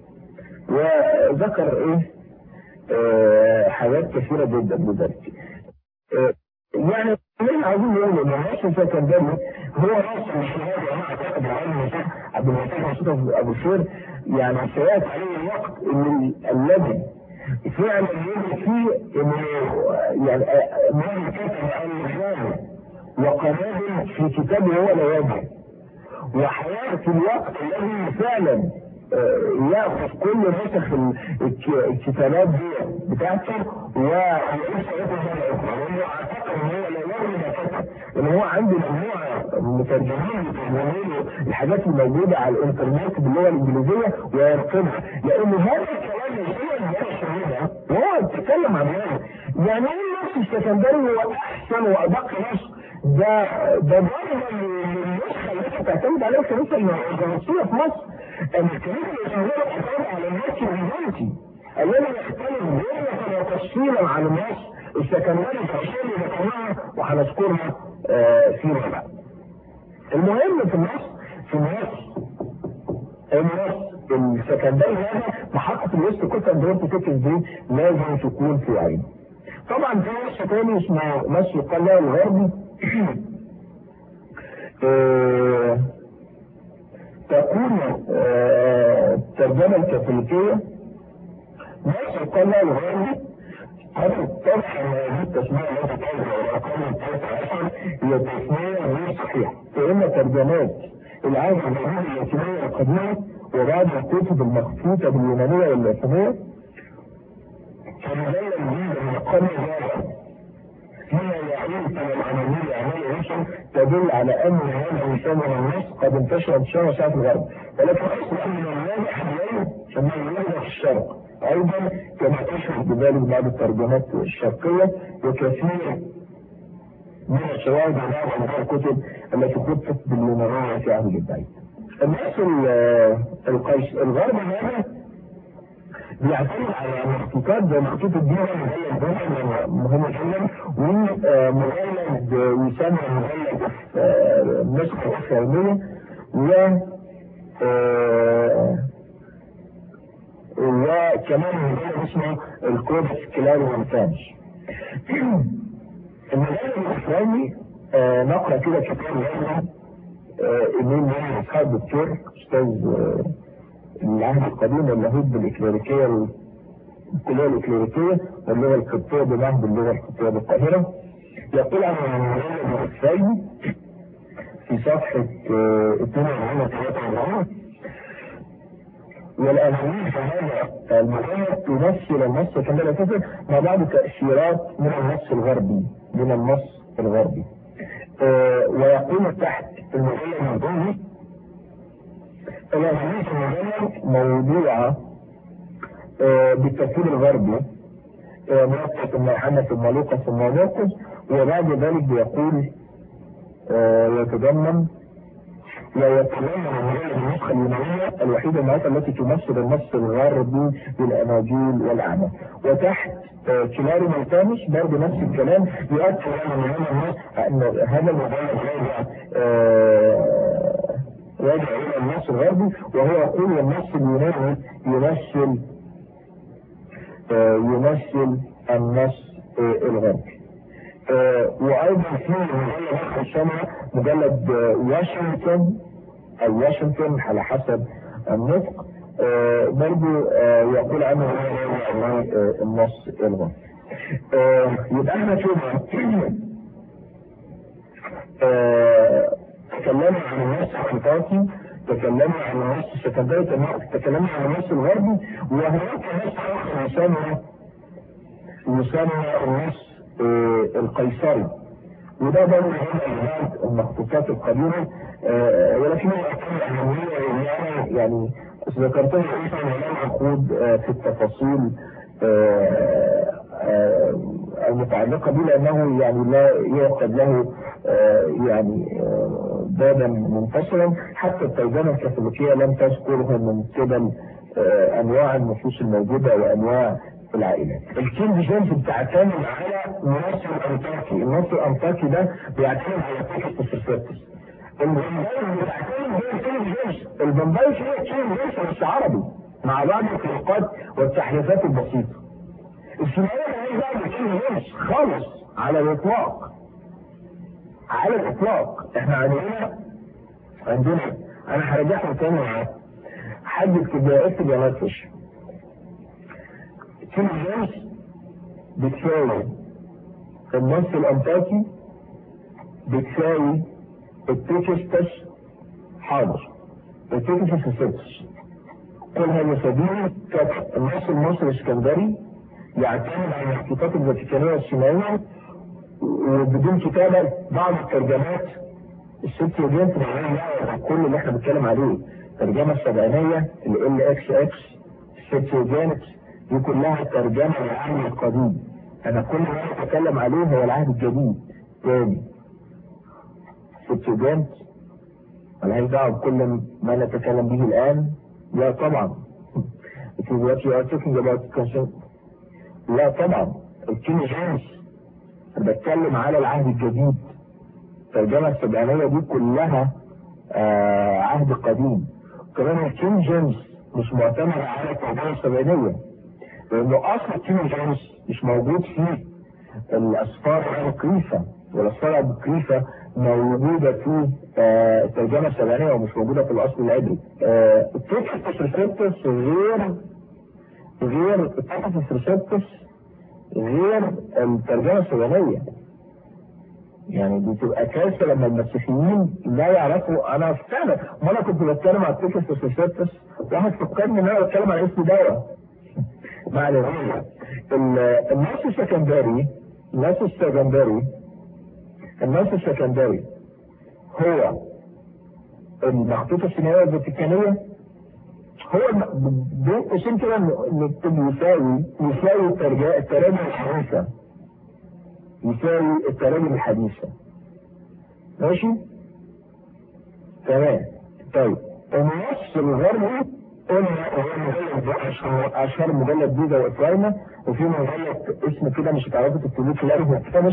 وذكر ايه آه حاجات كثيرة جدا بذلك آه يعني من عايزين نقول ان الناس السكندري هو نص مش هذا انا اعتقد العلم عبد المفتاح مصطفى ابو شير يعني سياتي عليه الوقت ان الذي فعلا يوجد فيه انه يعني ما كتب عن وقنابل في كتابه هو لا يجب وحياة في الوقت الذي فعلا ياخذ كل نسخ الكتابات دي بتاعته ويعيش حياته زي الاخرى لانه اعتقد ان هو لا يرمي ما كتب ان هو عنده مجموعه مترجمين يترجموا الحاجات الموجوده على الانترنت باللغه الانجليزيه ويرقمها لان هذا الكلام هو وهو بيتكلم عن هذا يعني ايه النص السكندري هو احسن وادق نص ده ده ضربه للنسخه التي تعتمد عليها الكنيسه الارثوذكسيه في مصر الكنيسه الاسلاميه تعتمد على النص البيزنطي الذي يختلف جمله وتفصيلا عن النص السكندري التفصيلي ذكرناها وهنذكرها فيما بعد. المهم في النص في النص النص السكندري هذا محطه الويست كوت اند تيكس دي لازم تكون في عينه. طبعا في نص تاني اسمه نص يقال له الغربي آه، تكون آه، الترجمة الكاثوليكية نص يقال له الغربي هذا طبعا هذه التسمية التي تظهر الأقل الثالثة عشر هي تسمية غير صحيحة فإن ترجمات العهد اليهودي اللاتينية القديمة وبعض الكتب المخطوطة باليونانية واللاتينية فمجلة جديدة من القرن الرابع فيما يعود إلى العملية عملية رسل تدل على أن هذا الإنسان من النص قد انتشر انتشار وسعة في الغرب ولكن أصلا من الواضح اليوم أنه يوجد في الشرق أيضا كما تشهد بذلك بعض الترجمات الشرقية وكثير من الشواهد على بعض الكتب التي خطت باليونانية في عهد البعيد. الناس ال- القيس الغرب هذا بيعتمد على مخطوطات زي مخطوط الدين مجلد ده مهم جدا ومجلد يسمى مجلد آه، النسخة الإسلامية و آه، وكمان مجلد اسمه الكودكس كلاري والفانش المجلد الإسلامي آه، نقرأ كده كتاب لنا إيميل من أصحاب الدكتور أستاذ آه، العهد القديم اللاهوت بالإكليريكية الكلية الإكليريكية واللغة القبطية بمعهد اللغة القبطية بالقاهرة يقول عن المجلد الثاني في صفحة آه، 42 43 والأنانية في هذا المجلد تمثل النص كما لا تفهم مع بعض تأثيرات من النص الغربي من النص الغربي آه، ويقول تحت المجلد الموضوعي الأنانية في المجلد موضوعة آه، بالتفكير الغربي آه، موقف ثم يوحنا ثم لوقا ثم مرقس وبعد ذلك بيقول آه، يتضمن ويتضمن المجلد النسخة اليونانية الوحيدة النهاية التي تمثل النص الغربي بالأناجيل والأعمال وتحت آه، كلاري ملتمس برضه نفس الكلام يؤكد أن هذا النص أن هذا المجلد راجع آه، راجع إلى النص الغربي وهو يقول النص اليوناني يمثل آه، يمثل النص آه، الغربي آه، وايضا في مجلد اخر سنه مجلد آه، واشنطن او واشنطن على حسب النطق آه، برضو آه، يقول عنه هو يعني آه، النص الغربي آه، يبقى احنا كده آه، تكلمنا عن النص الانطاكي تكلمنا عن النص السكندري تكلمنا عن النص الغربي وهناك نص اخر يسمى يسمى النص آه، القيصري وده برضه من بعض المخطوطات القديمة آه، ولكن أكثر أهمية يعني يعني ذكرتها أيضا ولم أخوض آه، في التفاصيل آه، آه، المتعلقة به لأنه يعني لا يعقد له آه، يعني آه، بابا منفصلا حتى الترجمة الكاثوليكية لم تذكره من قبل آه، أنواع النصوص الموجودة وأنواع العائلات. الكينج جيمس بتعتمد على النص الانطاكي، النص الانطاكي ده بيعتمد على تكست السيرتس. البمباي بتعتمد هي الكينج جيمس، البمباي هي الكينج جيمس بس عربي مع بعض الفروقات والتحريفات البسيطة. السيناريو مالهاش دعوة بالكينج جيمس خالص على الإطلاق. على الإطلاق، احنا عندنا عندنا أنا هرجعهم تاني معاك. حد اكتب اكتب يا مدفش. كل جنس بتساوي النص الانطاكي بتساوي التكستس حاضر التكستس السدس كل هذا سبيل كتب النص المصري الاسكندري يعتمد على المخطوطات الفاتيكانية والسينائية وبدون كتابة بعض الترجمات الست يوجين معناها كل اللي احنا بنتكلم عليه الترجمة السبعينية ال اكس اكس الست يوجين دي كلها ترجمة للعهد القديم انا كل ما اتكلم عليه هو العهد الجديد تاني ستوجنت ملهاش دعوة بكل ما نتكلم به الآن لا طبعا It is what you are talking about concern لا طبعا الكينج جيمس بتكلم على العهد الجديد الترجمة السبعينية دي كلها آه عهد قديم كمان الكينج جيمس مش معتمد على الترجمة السبعينية لانه اصل كينج جيمس مش موجود فيه الاصفار الكريفه والاصفار الكريفه موجوده في آه، الترجمه السبعينيه ومش موجوده في الاصل العبري. آه، التكست ريسبتس غير غير التكست ريسبتس غير الترجمه السبعينيه. يعني دي تبقى كارثه لما المسيحيين لا يعرفوا انا فعلا ما انا كنت بتكلم على التكست ريسبتس واحد فكرني ان انا بتكلم على اسم دواء ما علينا ال- الناس السكندري الناس السكندري الناس السكندري هو المخطوطة السينمائية الفاتيكانية هو الم- بين قوسين كده نكتب يساوي يساوي الترجمة التراجم الحديثة يساوي التراجم الحديثة ماشي؟ تمام طيب النص الغربي قلنا هو مجلد ده أشهر- اشهر مجلد بيضا وافرايما وفي مجلد اسمه كده مش هتعرفوا تكتبوه كلاري مرتمش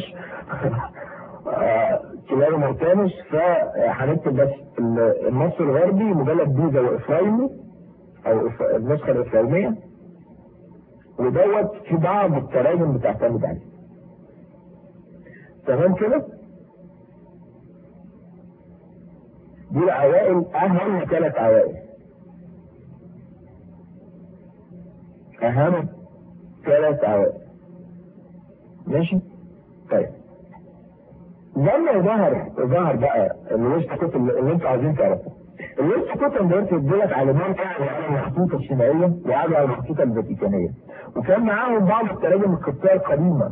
كلاري مرتمش فهنكتب بس ال- النص الغربي مجلد بيضا وافرايمي او إف- النسخه الافرايميه ودوت في بعض التراجم بتعتمد عليه تمام كده؟ دي العوائل اهم ثلاث عوائل اهم ثلاث عوائل ماشي طيب لما ظهر ظهر بقى الويست كوت اللي, اللي انتوا عايزين تعرفوه الويست كوت دلوقتي ادولك علامات على المخطوطه الصينيه وعلى المخطوطه الفاتيكانيه وكان معاهم بعض التراجم القبطيه القديمه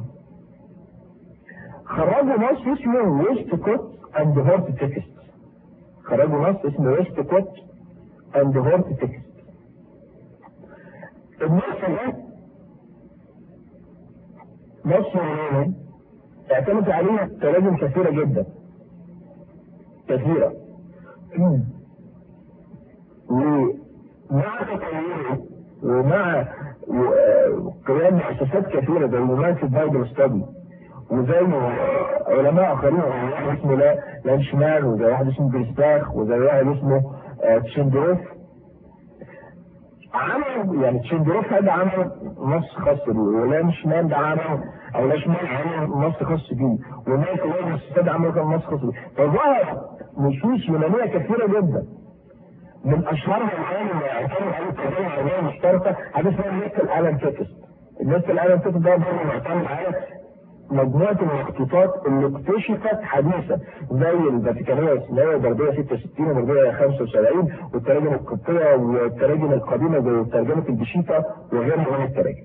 خرجوا نص اسمه ويست كوت اند هورت تكست خرجوا نص اسمه ويست كوت اند هورت تكست النص ده نص يوناني اعتمد عليه تراجم كثيرة جدا كثيرة ومع تطوره ومع و- قيام مؤسسات كثيرة زي يونايتد بايبل ستادي وزي علماء اخرين واحد اسمه لا لانشمان وزي واحد اسمه جريستاخ وزي واحد اسمه آه، تشندروف عمل يعني تشندروف هذا عمل نص خاص بيه ولانشمان ده عمل او لانشمان عمل نص خاص بيه ومايكل لوجنس ده عمل كان نص خاص بيه فظهر نصوص يونانيه كثيره جدا من اشهرها الان اللي اعتمد عليه الترجمه العربيه المشتركه حاجه اسمها ليست الالم تكست الليست الالم تكست ده برضه معتمد على مجموعة المخطوطات اللي اكتشفت حديثا زي الفاتيكانية الإسلامية بردية 66 وبردية 75 والتراجم القبطية والتراجم القديمة زي ترجمة البشيطة وغيرها من التراجم.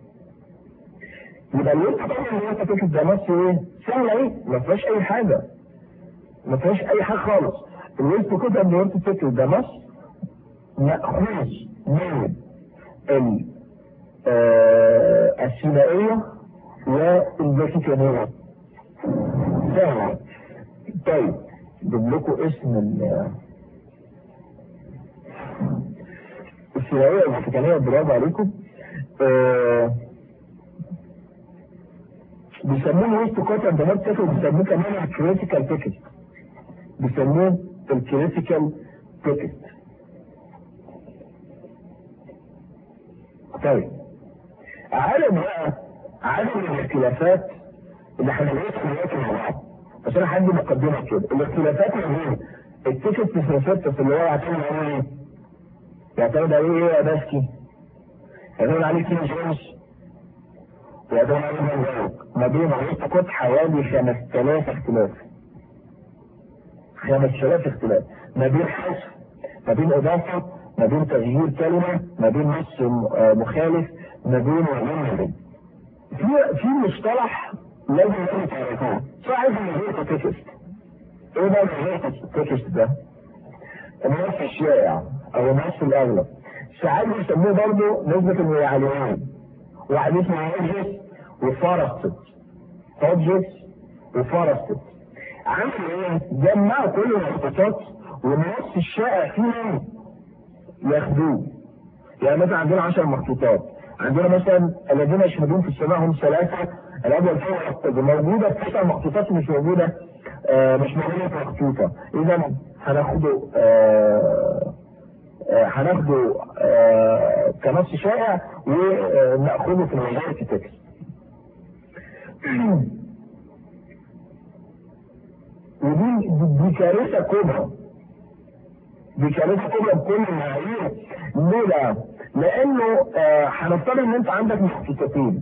يبقى اللي انت طبعا اللي انت تكتب ده نص ايه؟ سهلة ايه؟ ما فيهاش أي حاجة. ما فيهاش أي حاجة خالص. اللي انت كده اللي انت تكتب ده نص مأخوذ من ال آه، الثنائية والفاتيكانية سهلة طيب جيب لكم اسم ال الثنائية والفاتيكانية برافو عليكم آه، بيسموه ويست كوتن ده تكت بيسموه كمان الكريتيكال تكت بيسموه الكريتيكال تكت طيب عالم بقى عدم الاختلافات اللي هنلاقيها دلوقتي مع بعض بس انا هدي مقدمه كده الاختلافات ما بين التيكت سيرفيتس اللي هو يعتمد عليه ايه؟ يعتمد عليه ايه يا باسكي؟ يعتمد عليه كيلو جونز ويعتمد عليه من ذلك ما بين عملية كود حوالي 5000 اختلاف 5000 اختلاف ما بين حذف ما بين اضافه ما بين تغيير كلمه ما بين نص آه، مخالف ما بين وبين ما بين في في مصطلح لازم انتوا تعرفوه صاحب الغير تكست ايه بقى الغير تكست ده؟ النص الشائع او النص الاغلب ساعات بيسموه برضه نسبة المعلومات واحد اسمه هوجس وفارستد هوجس وفارستد عمل ايه؟ جمعوا كل المخطوطات والنص الشائع فيهم ياخدوه يعني مثلا عندنا 10 مخطوطات عندنا مثلا الذين يشهدون في السماء هم ثلاثة الأول فوق موجودة في تسع مخطوطات مش موجودة آه مش موجودة في مخطوطة إذا هناخده آه آه هناخده آه كنص شائع ونأخذه في المجال في تكست ودي دي كارثه كبرى دي كارثه كبرى بكل المعايير ليه بقى؟ لانه آه، هنفترض ان انت عندك مخطوطتين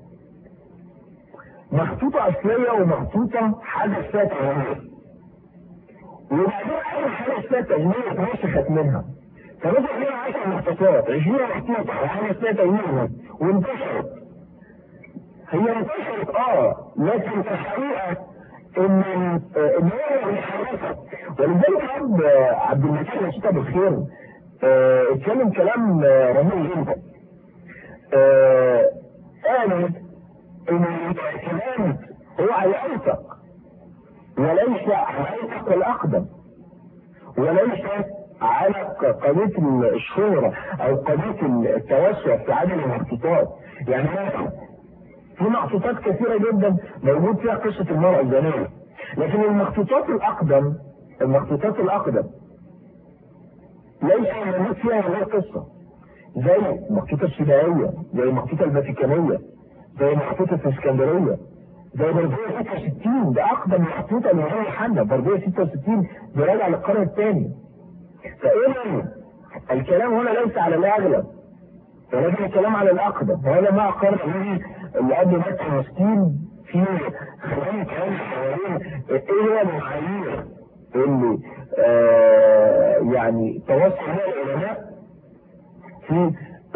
مخطوطه اصليه ومخطوطه حاجه فيها تغيير وبعدين اول حاجه فيها تغيير اتنسخت منها فمثلا هنا 10 مخطوطات 20 مخطوطه وحاجه فيها تغيير وانتشرت هي انتشرت اه لكن في الحقيقه ان ان هي محركه ولذلك عبد عبد المجيد نشيطه بالخير آه، اتكلم كلام آه، رهيب جدا آه، قال ان الاعتماد هو على الاوثق وليس على الاوثق الاقدم وليس على قضيه الشهره او قضيه التوسع في عدد المخطوطات يعني مثلا في مخطوطات كثيرة جدا موجود فيها قصة المرأة الزانية لكن المخطوطات الأقدم المخطوطات الأقدم ليس موجود فيها غير قصة زي المخطوطة السينائية زي المخطوطة الفاتيكانية زي المخطوطة الاسكندرية زي بربية 66 ده أقدم مخطوطة من غير حنا بربية 66 دي راجعة للقرن الثاني فإذا الكلام هنا ليس على الأغلب ولكن الكلام على الأقدم وهذا ما أقر به اللي قبل مكة مسكين في خلال كلام حوالين ايه هي المعايير اللي آه يعني توصل لها العلماء في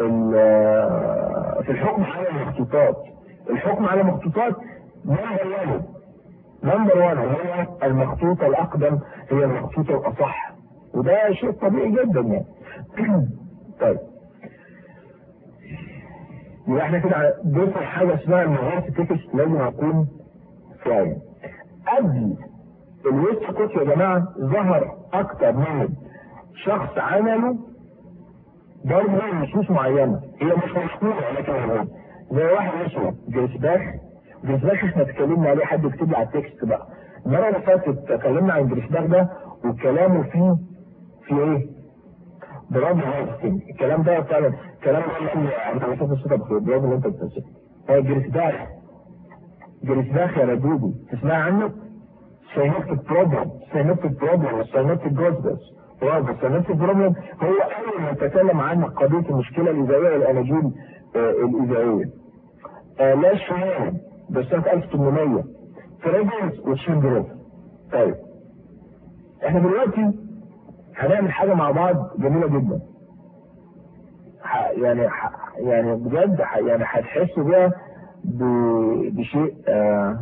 في الحكم على المخطوطات الحكم على المخطوطات نمبر 1 نمبر 1 هي المخطوطة الأقدم هي المخطوطة الأصح وده شيء طبيعي جدا يعني طيب يبقى احنا كده بنوصل حاجه اسمها المغارة تكست لازم اكون فاهم قبل الويست كوت يا جماعه ظهر اكتر من شخص عمله برضه نصوص معينه هي مش مشهوره ولكن موجوده زي واحد اسمه جريسباخ جريسباخ احنا اتكلمنا عليه حد يكتب لي على التكست بقى المره اللي فاتت اتكلمنا عن جريسباخ ده وكلامه فيه في ايه؟ برافو هايستين الكلام ده فعلا كلام انت بتشوف الصوت بخير برافو اللي انت بتمسكه هو جريسباخ جريسباخ يا ردودي تسمع عنه؟ سينوبتيك بروبلم سينوبتيك بروبلم سينوبتيك جوزبس برافو سينوبتيك بروبلم هو اول ما تكلم عن قضيه المشكله الاذاعيه والاناجيل آه الاذاعيه آه لا شويه ده سنه 1800 فريدنز وتشندروف طيب احنا دلوقتي هنعمل حاجة مع بعض جميلة جدا ح- يعني ح- يعني بجد ح- يعني هتحسوا بيها ب- بشيء آه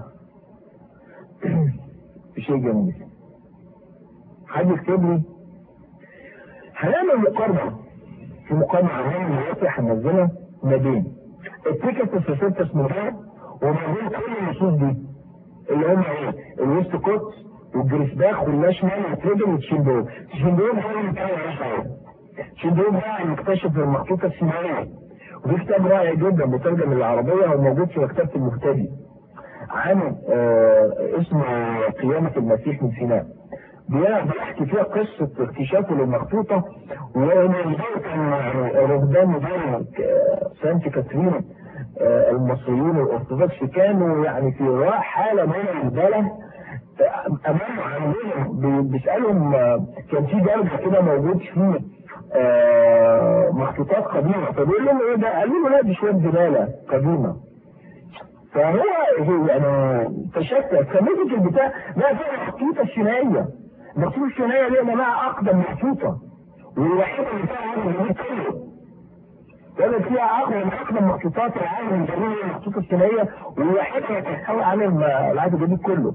بشيء جميل حد يكتب لي هنعمل مقارنة في مقارنة عمالة دلوقتي هننزلها ما بين التيكت في اسمها وما بين كل النصوص دي اللي هم ايه؟ الويست كوت والجريسباخ واللاشمان والتريدر والتشيندوب التشيندوب هو اللي كان يعرفها التشيندوب ده مكتشف المخطوطة السينائية ودي كتاب رائع جدا مترجم للعربية وموجود في مكتبة المهتدي عن آه اسمه قيامة المسيح من سيناء بيحكي فيها قصة اكتشافه للمخطوطة وإن كان رهبان مدينة سانت كاترين آه المصريين الأرثوذكس كانوا يعني في حالة من البله امام عندهم بيسالهم كان في جرد كده موجود فيه آه مخطوطات قديمه فبيقول لهم ايه ده؟ قالوا له لا دي شويه زباله قديمه فهو هو يعني تشتت فمسك البتاع لا في مخطوطه السينائيه المخطوطه السينائيه دي يا جماعه اقدم مخطوطه والوحيده اللي فيها عالم الجديد كله ولا فيها اقوى من اقدم مخطوطات العالم الجديد المخطوطه السينائيه والوحيده اللي تحتوي على العهد الجديد كله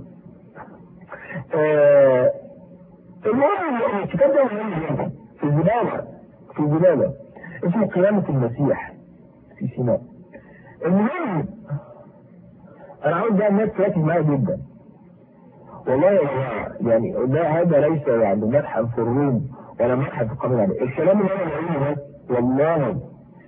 آه المهم الكتاب ده مهم جدا في الزبالة في الزبالة اسمه قيامة المسيح في سيناء المهم انا عاوز بقى الناس تركز معايا جدا والله يا جماعة يعني لا هذا ليس يعني مدحا في الروم ولا مدحا في القانون يعني الكلام اللي انا بقوله ده والله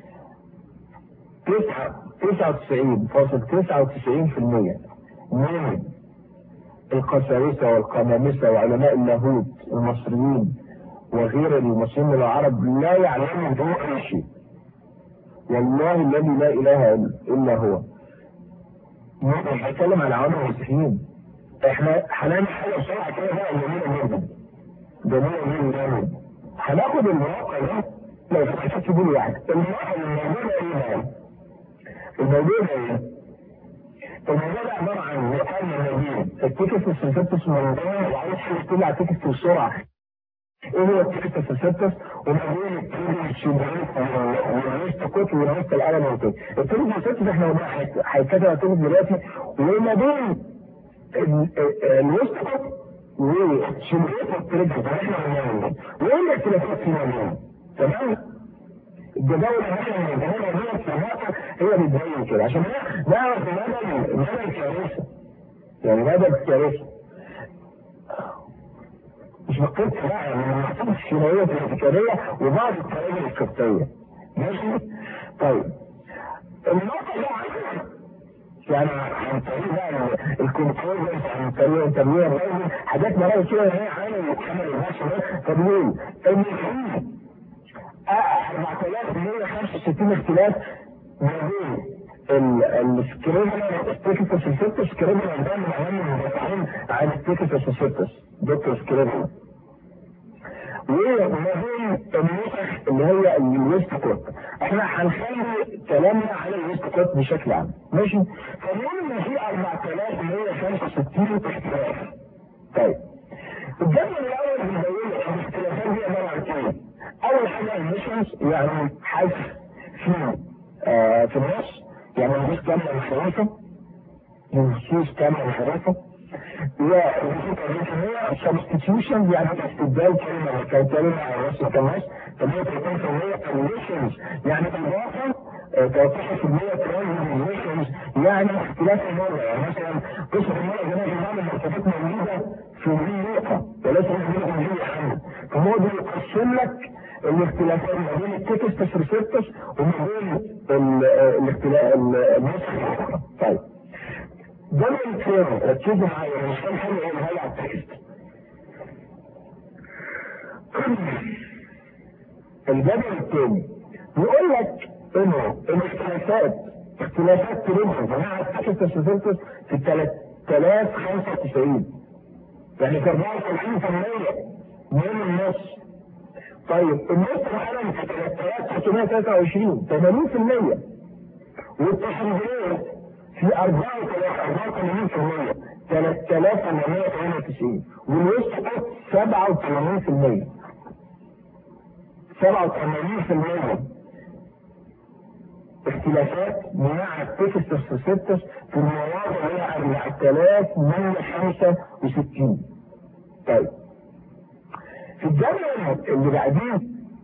99.99% من القساوسة والقمامسة وعلماء اللاهوت المصريين وغير المسلمين العرب لا يعلمون هو أي شيء والله الذي لا إله إلا هو مش هتكلم على عوامل المسيحيين احنا هنعمل حاجه بسرعه كده بقى جميله جدا جميله جدا هناخد المواقع ده لو سمحت تقول يعني المواقع الموجوده ايه بقى؟ الموضوع ده ايه؟ الموضوع ده عباره عن مقام النبيل التكس السنسبتس موضوع وعايز حاجه تطلع على التكس بسرعه ايه هو التكس السنسبتس وما بين التكس الشبهات والريست كوت والريست القلم وكده التكس السنسبتس احنا قلنا هيتكتب على التكس دلوقتي وما بين الوسط كوت وشبهات التريجر احنا قلنا وايه الاختلافات فيما بينهم تمام؟ الجداول اللي احنا بنعملها دي في الواقع هي بتبين كده عشان نعرف مدى مدى الكارثه يعني مدى الكارثه مش بقيت بقى يعني المحطوط الشماليه الافريقيه وبعض التراجم القبطيه ماشي؟ طيب النقطه ده يعني عن طريق بقى الكونكورنس عن طريق التنوير حاجات مراجع كده هي عن المحمل البشري تنوير ان في 4165 اختلاف ما بين السكريبل التيكتس الستس سكريبل ده من اهم المدافعين عن التيكتس الستس دكتور سكريبل وما بين النسخ اللي هي الويست كوت احنا هنخلي كلامنا على الويست كوت بشكل عام ماشي فنقول ان في 4165 اختلاف طيب الجدول الاول بيبين لك الاختلافات دي عباره عن ايه؟ اول حاجه الميشنز يعني حذف في آه في النص يعني النصوص كامله مشروطه النصوص كامله مشروطه و سبستيتيوشن يعني استبدال كلمه مكان كلمه على راس النص 38% كونديشنز يعني اضافه 13% ترانزيشنز يعني اختلاف المره يعني مثلا قصه المره زي ما جماعه المرتبات موجوده في نقطه وليس موجوده في جزء حمل فهو بيقسم لك الاختلافات ما بين التكست ريسبتس وما بين الاختلاف النسخ الاخرى طيب ده الكلام ركزوا معايا انا مش فاهم حاجه اقولها لي على التكست الجدول الثاني يقول لك انه الاختلافات اختلافات تريدز مع التكست ريسبتس في 3095 يعني في 74% من النص طيب النص حالا في 3923 80% والتحريرات في 84% 3898 والوسط 87% 87% اختلافات مع التكست السيستس في المواضع اللي هي 4165 طيب في الجدول اللي بعديه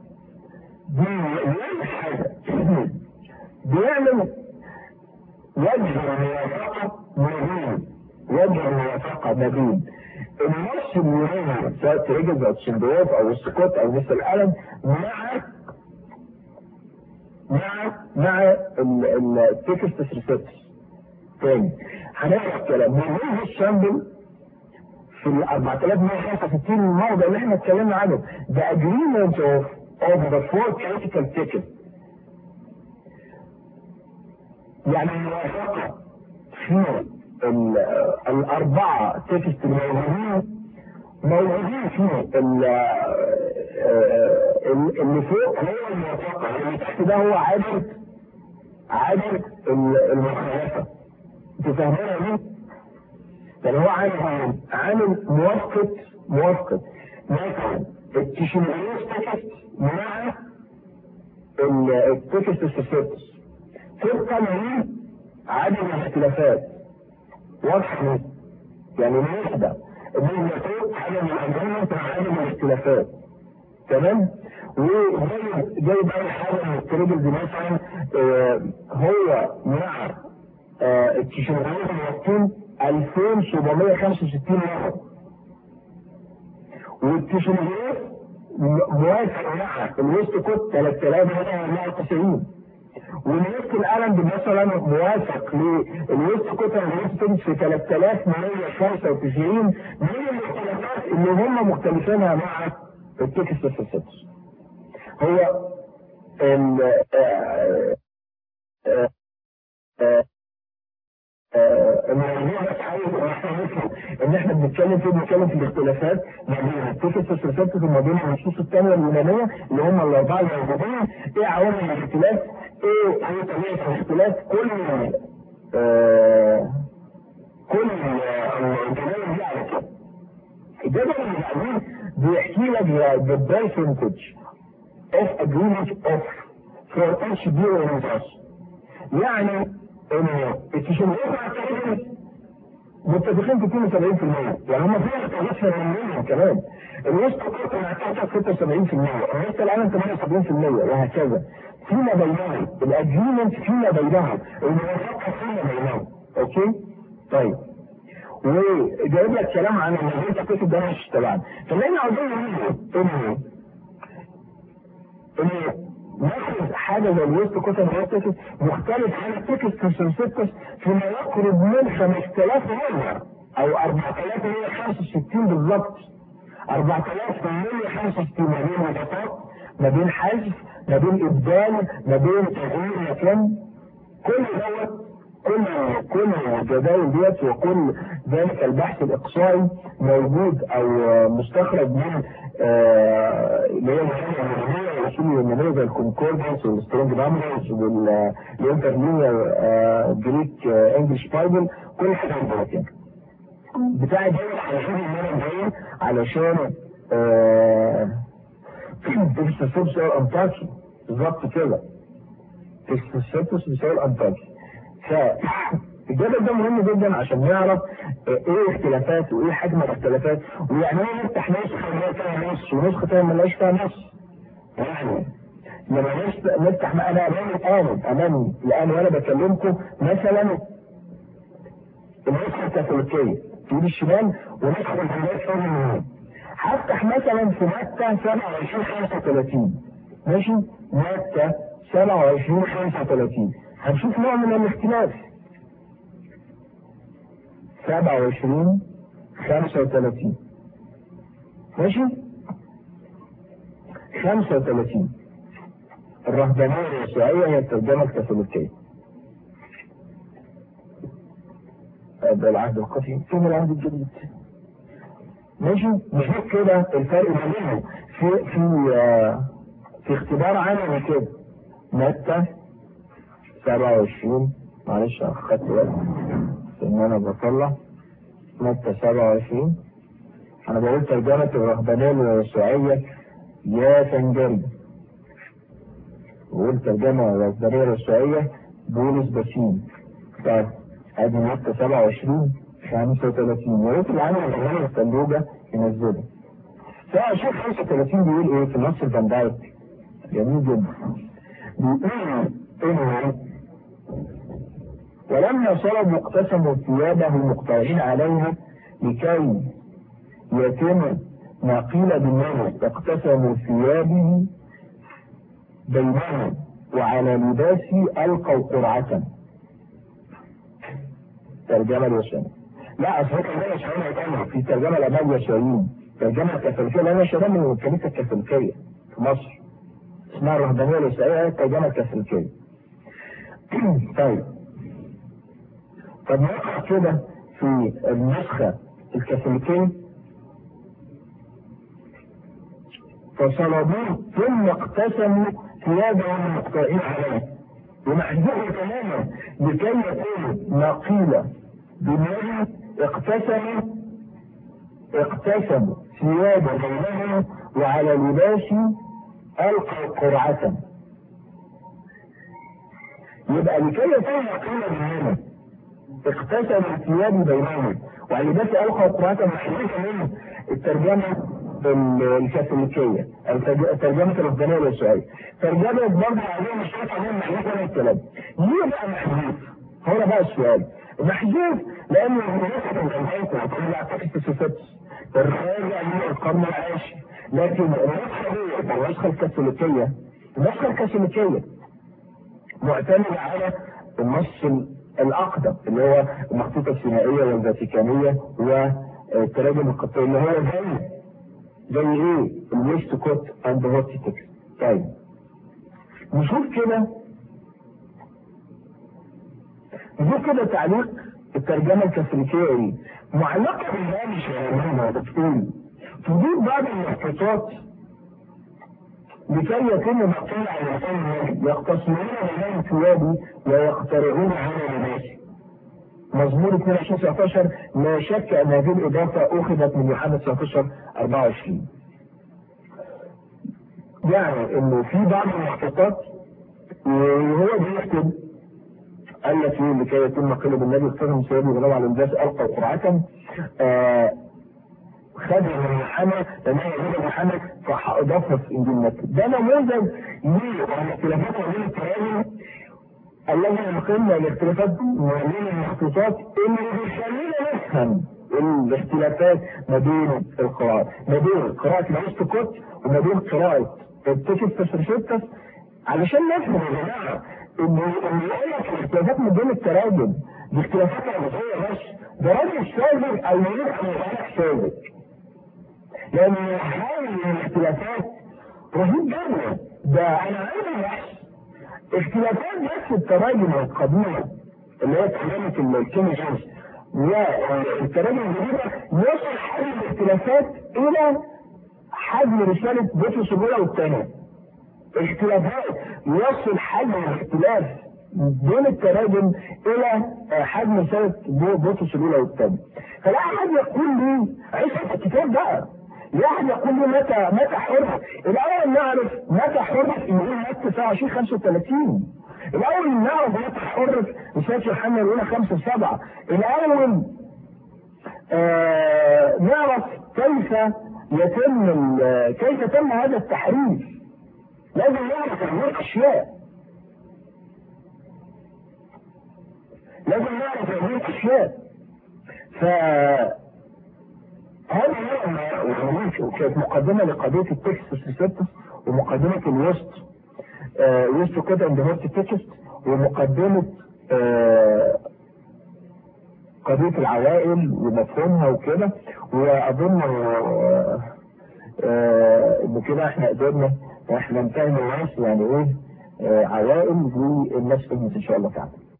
بيعمل حاجه بيعمل وجه الموافقه ما بين وجه الموافقه ما بين النص اليوناني سواء تريجز او تشندوف او السكوت او مثل القلم مع مع مع التكست ريسبتس تاني هنعرف كلام من السامبل في ال 4165 الموضع اللي احنا اتكلمنا عنه the agreement of of the four critical tickets يعني الموافقة في الأربعة تكست الموجودين موجودين في اللي فوق هو الموافقة اللي تحت ده هو عدد عدد المخالفة انتوا فاهمينها دي؟ يعني هو عامل عامل موافقة موافقة مثلا التشميلية تكست مع التكست السيستس طبقا لعدد الاختلافات واضحة يعني نسبة بين فوق عدد الأجرامات مع عدد الاختلافات تمام؟ وزي زي بقى حاجة من التريبلز مثلا آه هو مع آه التشميلية الوقتين 2765 مرة والتشميليات موافق مع الوسط كود 3094 والوسط القلم مثلا موافق للوسط كود الوسط في 3195 من الاختلافات اللي هم مختلفينها مع التكست السيستس هو ال آه، الموضوع بس عايز ان احنا نفهم ان احنا بنتكلم في بنتكلم في الاختلافات ما بين التكست السلسلتس وما بين النصوص الثانيه اليونانيه اللي هم الاربعه الموجودين ايه عوامل الاختلاف ايه ايه طبيعه الاختلاف كل آه كل الجدول دي على كده الجدول اللي بعدين بيحكي لك the percentage of agreement of for each deal in يعني ان التشريعات مع التعريف متفقين في 72% يعني هم فيها اختلافات فنيين كمان الوسط قطع مع التعريف 76% الوسط العالم 78% وهكذا فيما بينهم الاجريمنت فيما بينهم الموافقه فيما بينهم اوكي طيب وجايب لك كلام عن النظريه التكليف ده مش تبعنا فاللي احنا عاوزين نقوله ان ان ناخد حاجه زي الويست كوتن ريتكس مختلف عن التكس كونسنسيتس فيما يقرب من 5000 مره او 4165 بالظبط 4165 ما بين نقاط ما بين حذف ما بين ابدال ما بين تغيير مكان كل دوت كل كل الجداول ديت وكل ذلك البحث الاقصائي موجود او مستخرج من اللي هي اليونانيه والاصول اليونانيه زي الكونكوردنس والسترونج نمبرز والانترلينير جريك انجلش بايبل كل الحاجات ديت يعني بتاع دول علشان ان انا جاي علشان تكستسيبس انتاكي بالظبط كده تكستسيبس بيساوي انتاكي فالجدل ده مهم جدا عشان نعرف ايه الاختلافات وايه حجم الاختلافات ويعني ايه نفتح نسخه نلاقي فيها نص ونسخه ثانيه ما نلاقيش فيها نص يعني لما نفتح ما انا امامي الان امامي الان وانا بكلمكم مثلا النسخه الكاثوليكيه في ايد الشمال ونسخه الهندسه في اليمين هفتح مثلا في متى 27 35 ماشي متى 27 35 هنشوف نوع من الاختلاف 27 35 ماشي 35 الرهبانية اليسوعية هي الترجمة الكاثوليكية ده العهد القديم فين العهد الجديد ماشي نشوف كده الفرق ما بينهم في في آه في اختبار عملي كده متى 27 معلش اخدت وقت ان انا بطلع متى 27 انا بقول ترجمة الرهبانية اليسوعية يا فنجري بقول ترجمة الرهبانية اليسوعية بولس بسيم طيب ادي متى 27 35 يا ريت العالم الاغاني الثلوجة ينزلها فاشوف 35 بيقول ايه في نص البندايت جميل جدا بيقول انه ولما صلبوا اقتسموا ثيابه مقترعين عليها لكي يتم ما قيل بالنار اقتسموا ثيابه بينهم وعلى لباسي القوا قرعة ترجمة الوسام لا اصل ترجمة شرعية في ترجمة الأمام يساريين ترجمة الكاثوليكية لأن الشباب من الكنيسة الكاثوليكية في مصر اسمها الرهبانية الإسرائيلية الترجمة الكاثوليكية طيب طب نقرا كده في النسخة الكاثوليكية فصلبوه ثم اقتسموا ثيابهم مقطعين عليه ومحذوف تماما لكي يكون ما قيل بالنبي اقتسموا اقتسموا ثياب بينهم وعلى لباسي القوا قرعة يبقى لكي يكون ما قيل بالنبي اقتسم الثياب بينهم وعلى لباس القى قرعة محذوفة من الترجمة الكاثوليكية الترجمة الرهبانية اليسوعية ترجمة برضه عليهم مش عارف عليهم محذوف ولا الكلام ليه بقى محذوف؟ هنا بقى السؤال محذوف لأن النسخة الغنائية هتطلع تكست سوفتس الراجع من القرن العاشر لكن النسخة دي النسخة الكاثوليكية النسخة الكاثوليكية معتمدة على النص الأقدم اللي هو المخطوطة السينائية والفاتيكانية والتراجم القبطية اللي هو زي زي ايه؟ الويست كوت اند هوتيتكس طيب نشوف كده نشوف كده تعليق الترجمة الكاثوليكية معلقة بالهامش يا بتقول تضيف بعض المخطوطات لكي يتم مقتول على الأمر يقتصرون بين ثوابي ويقترعون على لباسي مزمور 22 19 لا شك ان هذه الاضافه اخذت من يوحنا 19 24 يعني انه في بعض المخطوطات وهو بيكتب التي لكي يتم قلب النبي اختارهم سيدي ولو على الانجاز القى قرعه آه خدها من يوحنا لانها موجوده في يوحنا فاضافها في انجيل متى ده نموذج للاختلافات ما بين التراجم الذي نقلنا الاختلافات ما بين المخطوطات اللي بيخلينا نفهم الاختلافات ما بين القراءات ما بين قراءة الأرسطوكوت وما بين قراءة التوكس تسرشيتس علشان نفهم يا جماعة ان ان يقول لك الاختلافات ما بين التراجم دي اختلافات عربية بس ده راجل ساذج او يريد ان يبقى ساذج لان هذه الاختلافات رهيب جدا ده انا عندي بحث اختلافات بس التراجم القديمة اللي هي ترجمة الكيمي جونز والتراجم الجديدة يصل حل الاختلافات إلى حجم رسالة بطرس الأولى والثانية. اختلافات يصل حجم الاختلاف بين التراجم إلى حجم رسالة بطرس الأولى والثانية. فلا أحد يقول لي عيش الكتاب بقى لا أحد يقول لي متى متى حرة الأول نعرف متى حرة إنجيل متى 29 35 الأول نعرف متى حرة رسالة يوحنا الأولى 5 7 الأول آه نعرف كيف يتم كيف تم هذا التحريف لازم نعرف هذه الأشياء لازم نعرف هذه الأشياء ف هذا هو كانت مقدمة لقضية التكست سيستس ومقدمة الوسط آه وسط كده اند هورت تكست ومقدمة آه قضية العوائل ومفهومها وكده وأظن آه إن كده إحنا قدرنا إحنا نفهم الناس يعني إيه عوائل والناس فهمت إن شاء الله تعالى.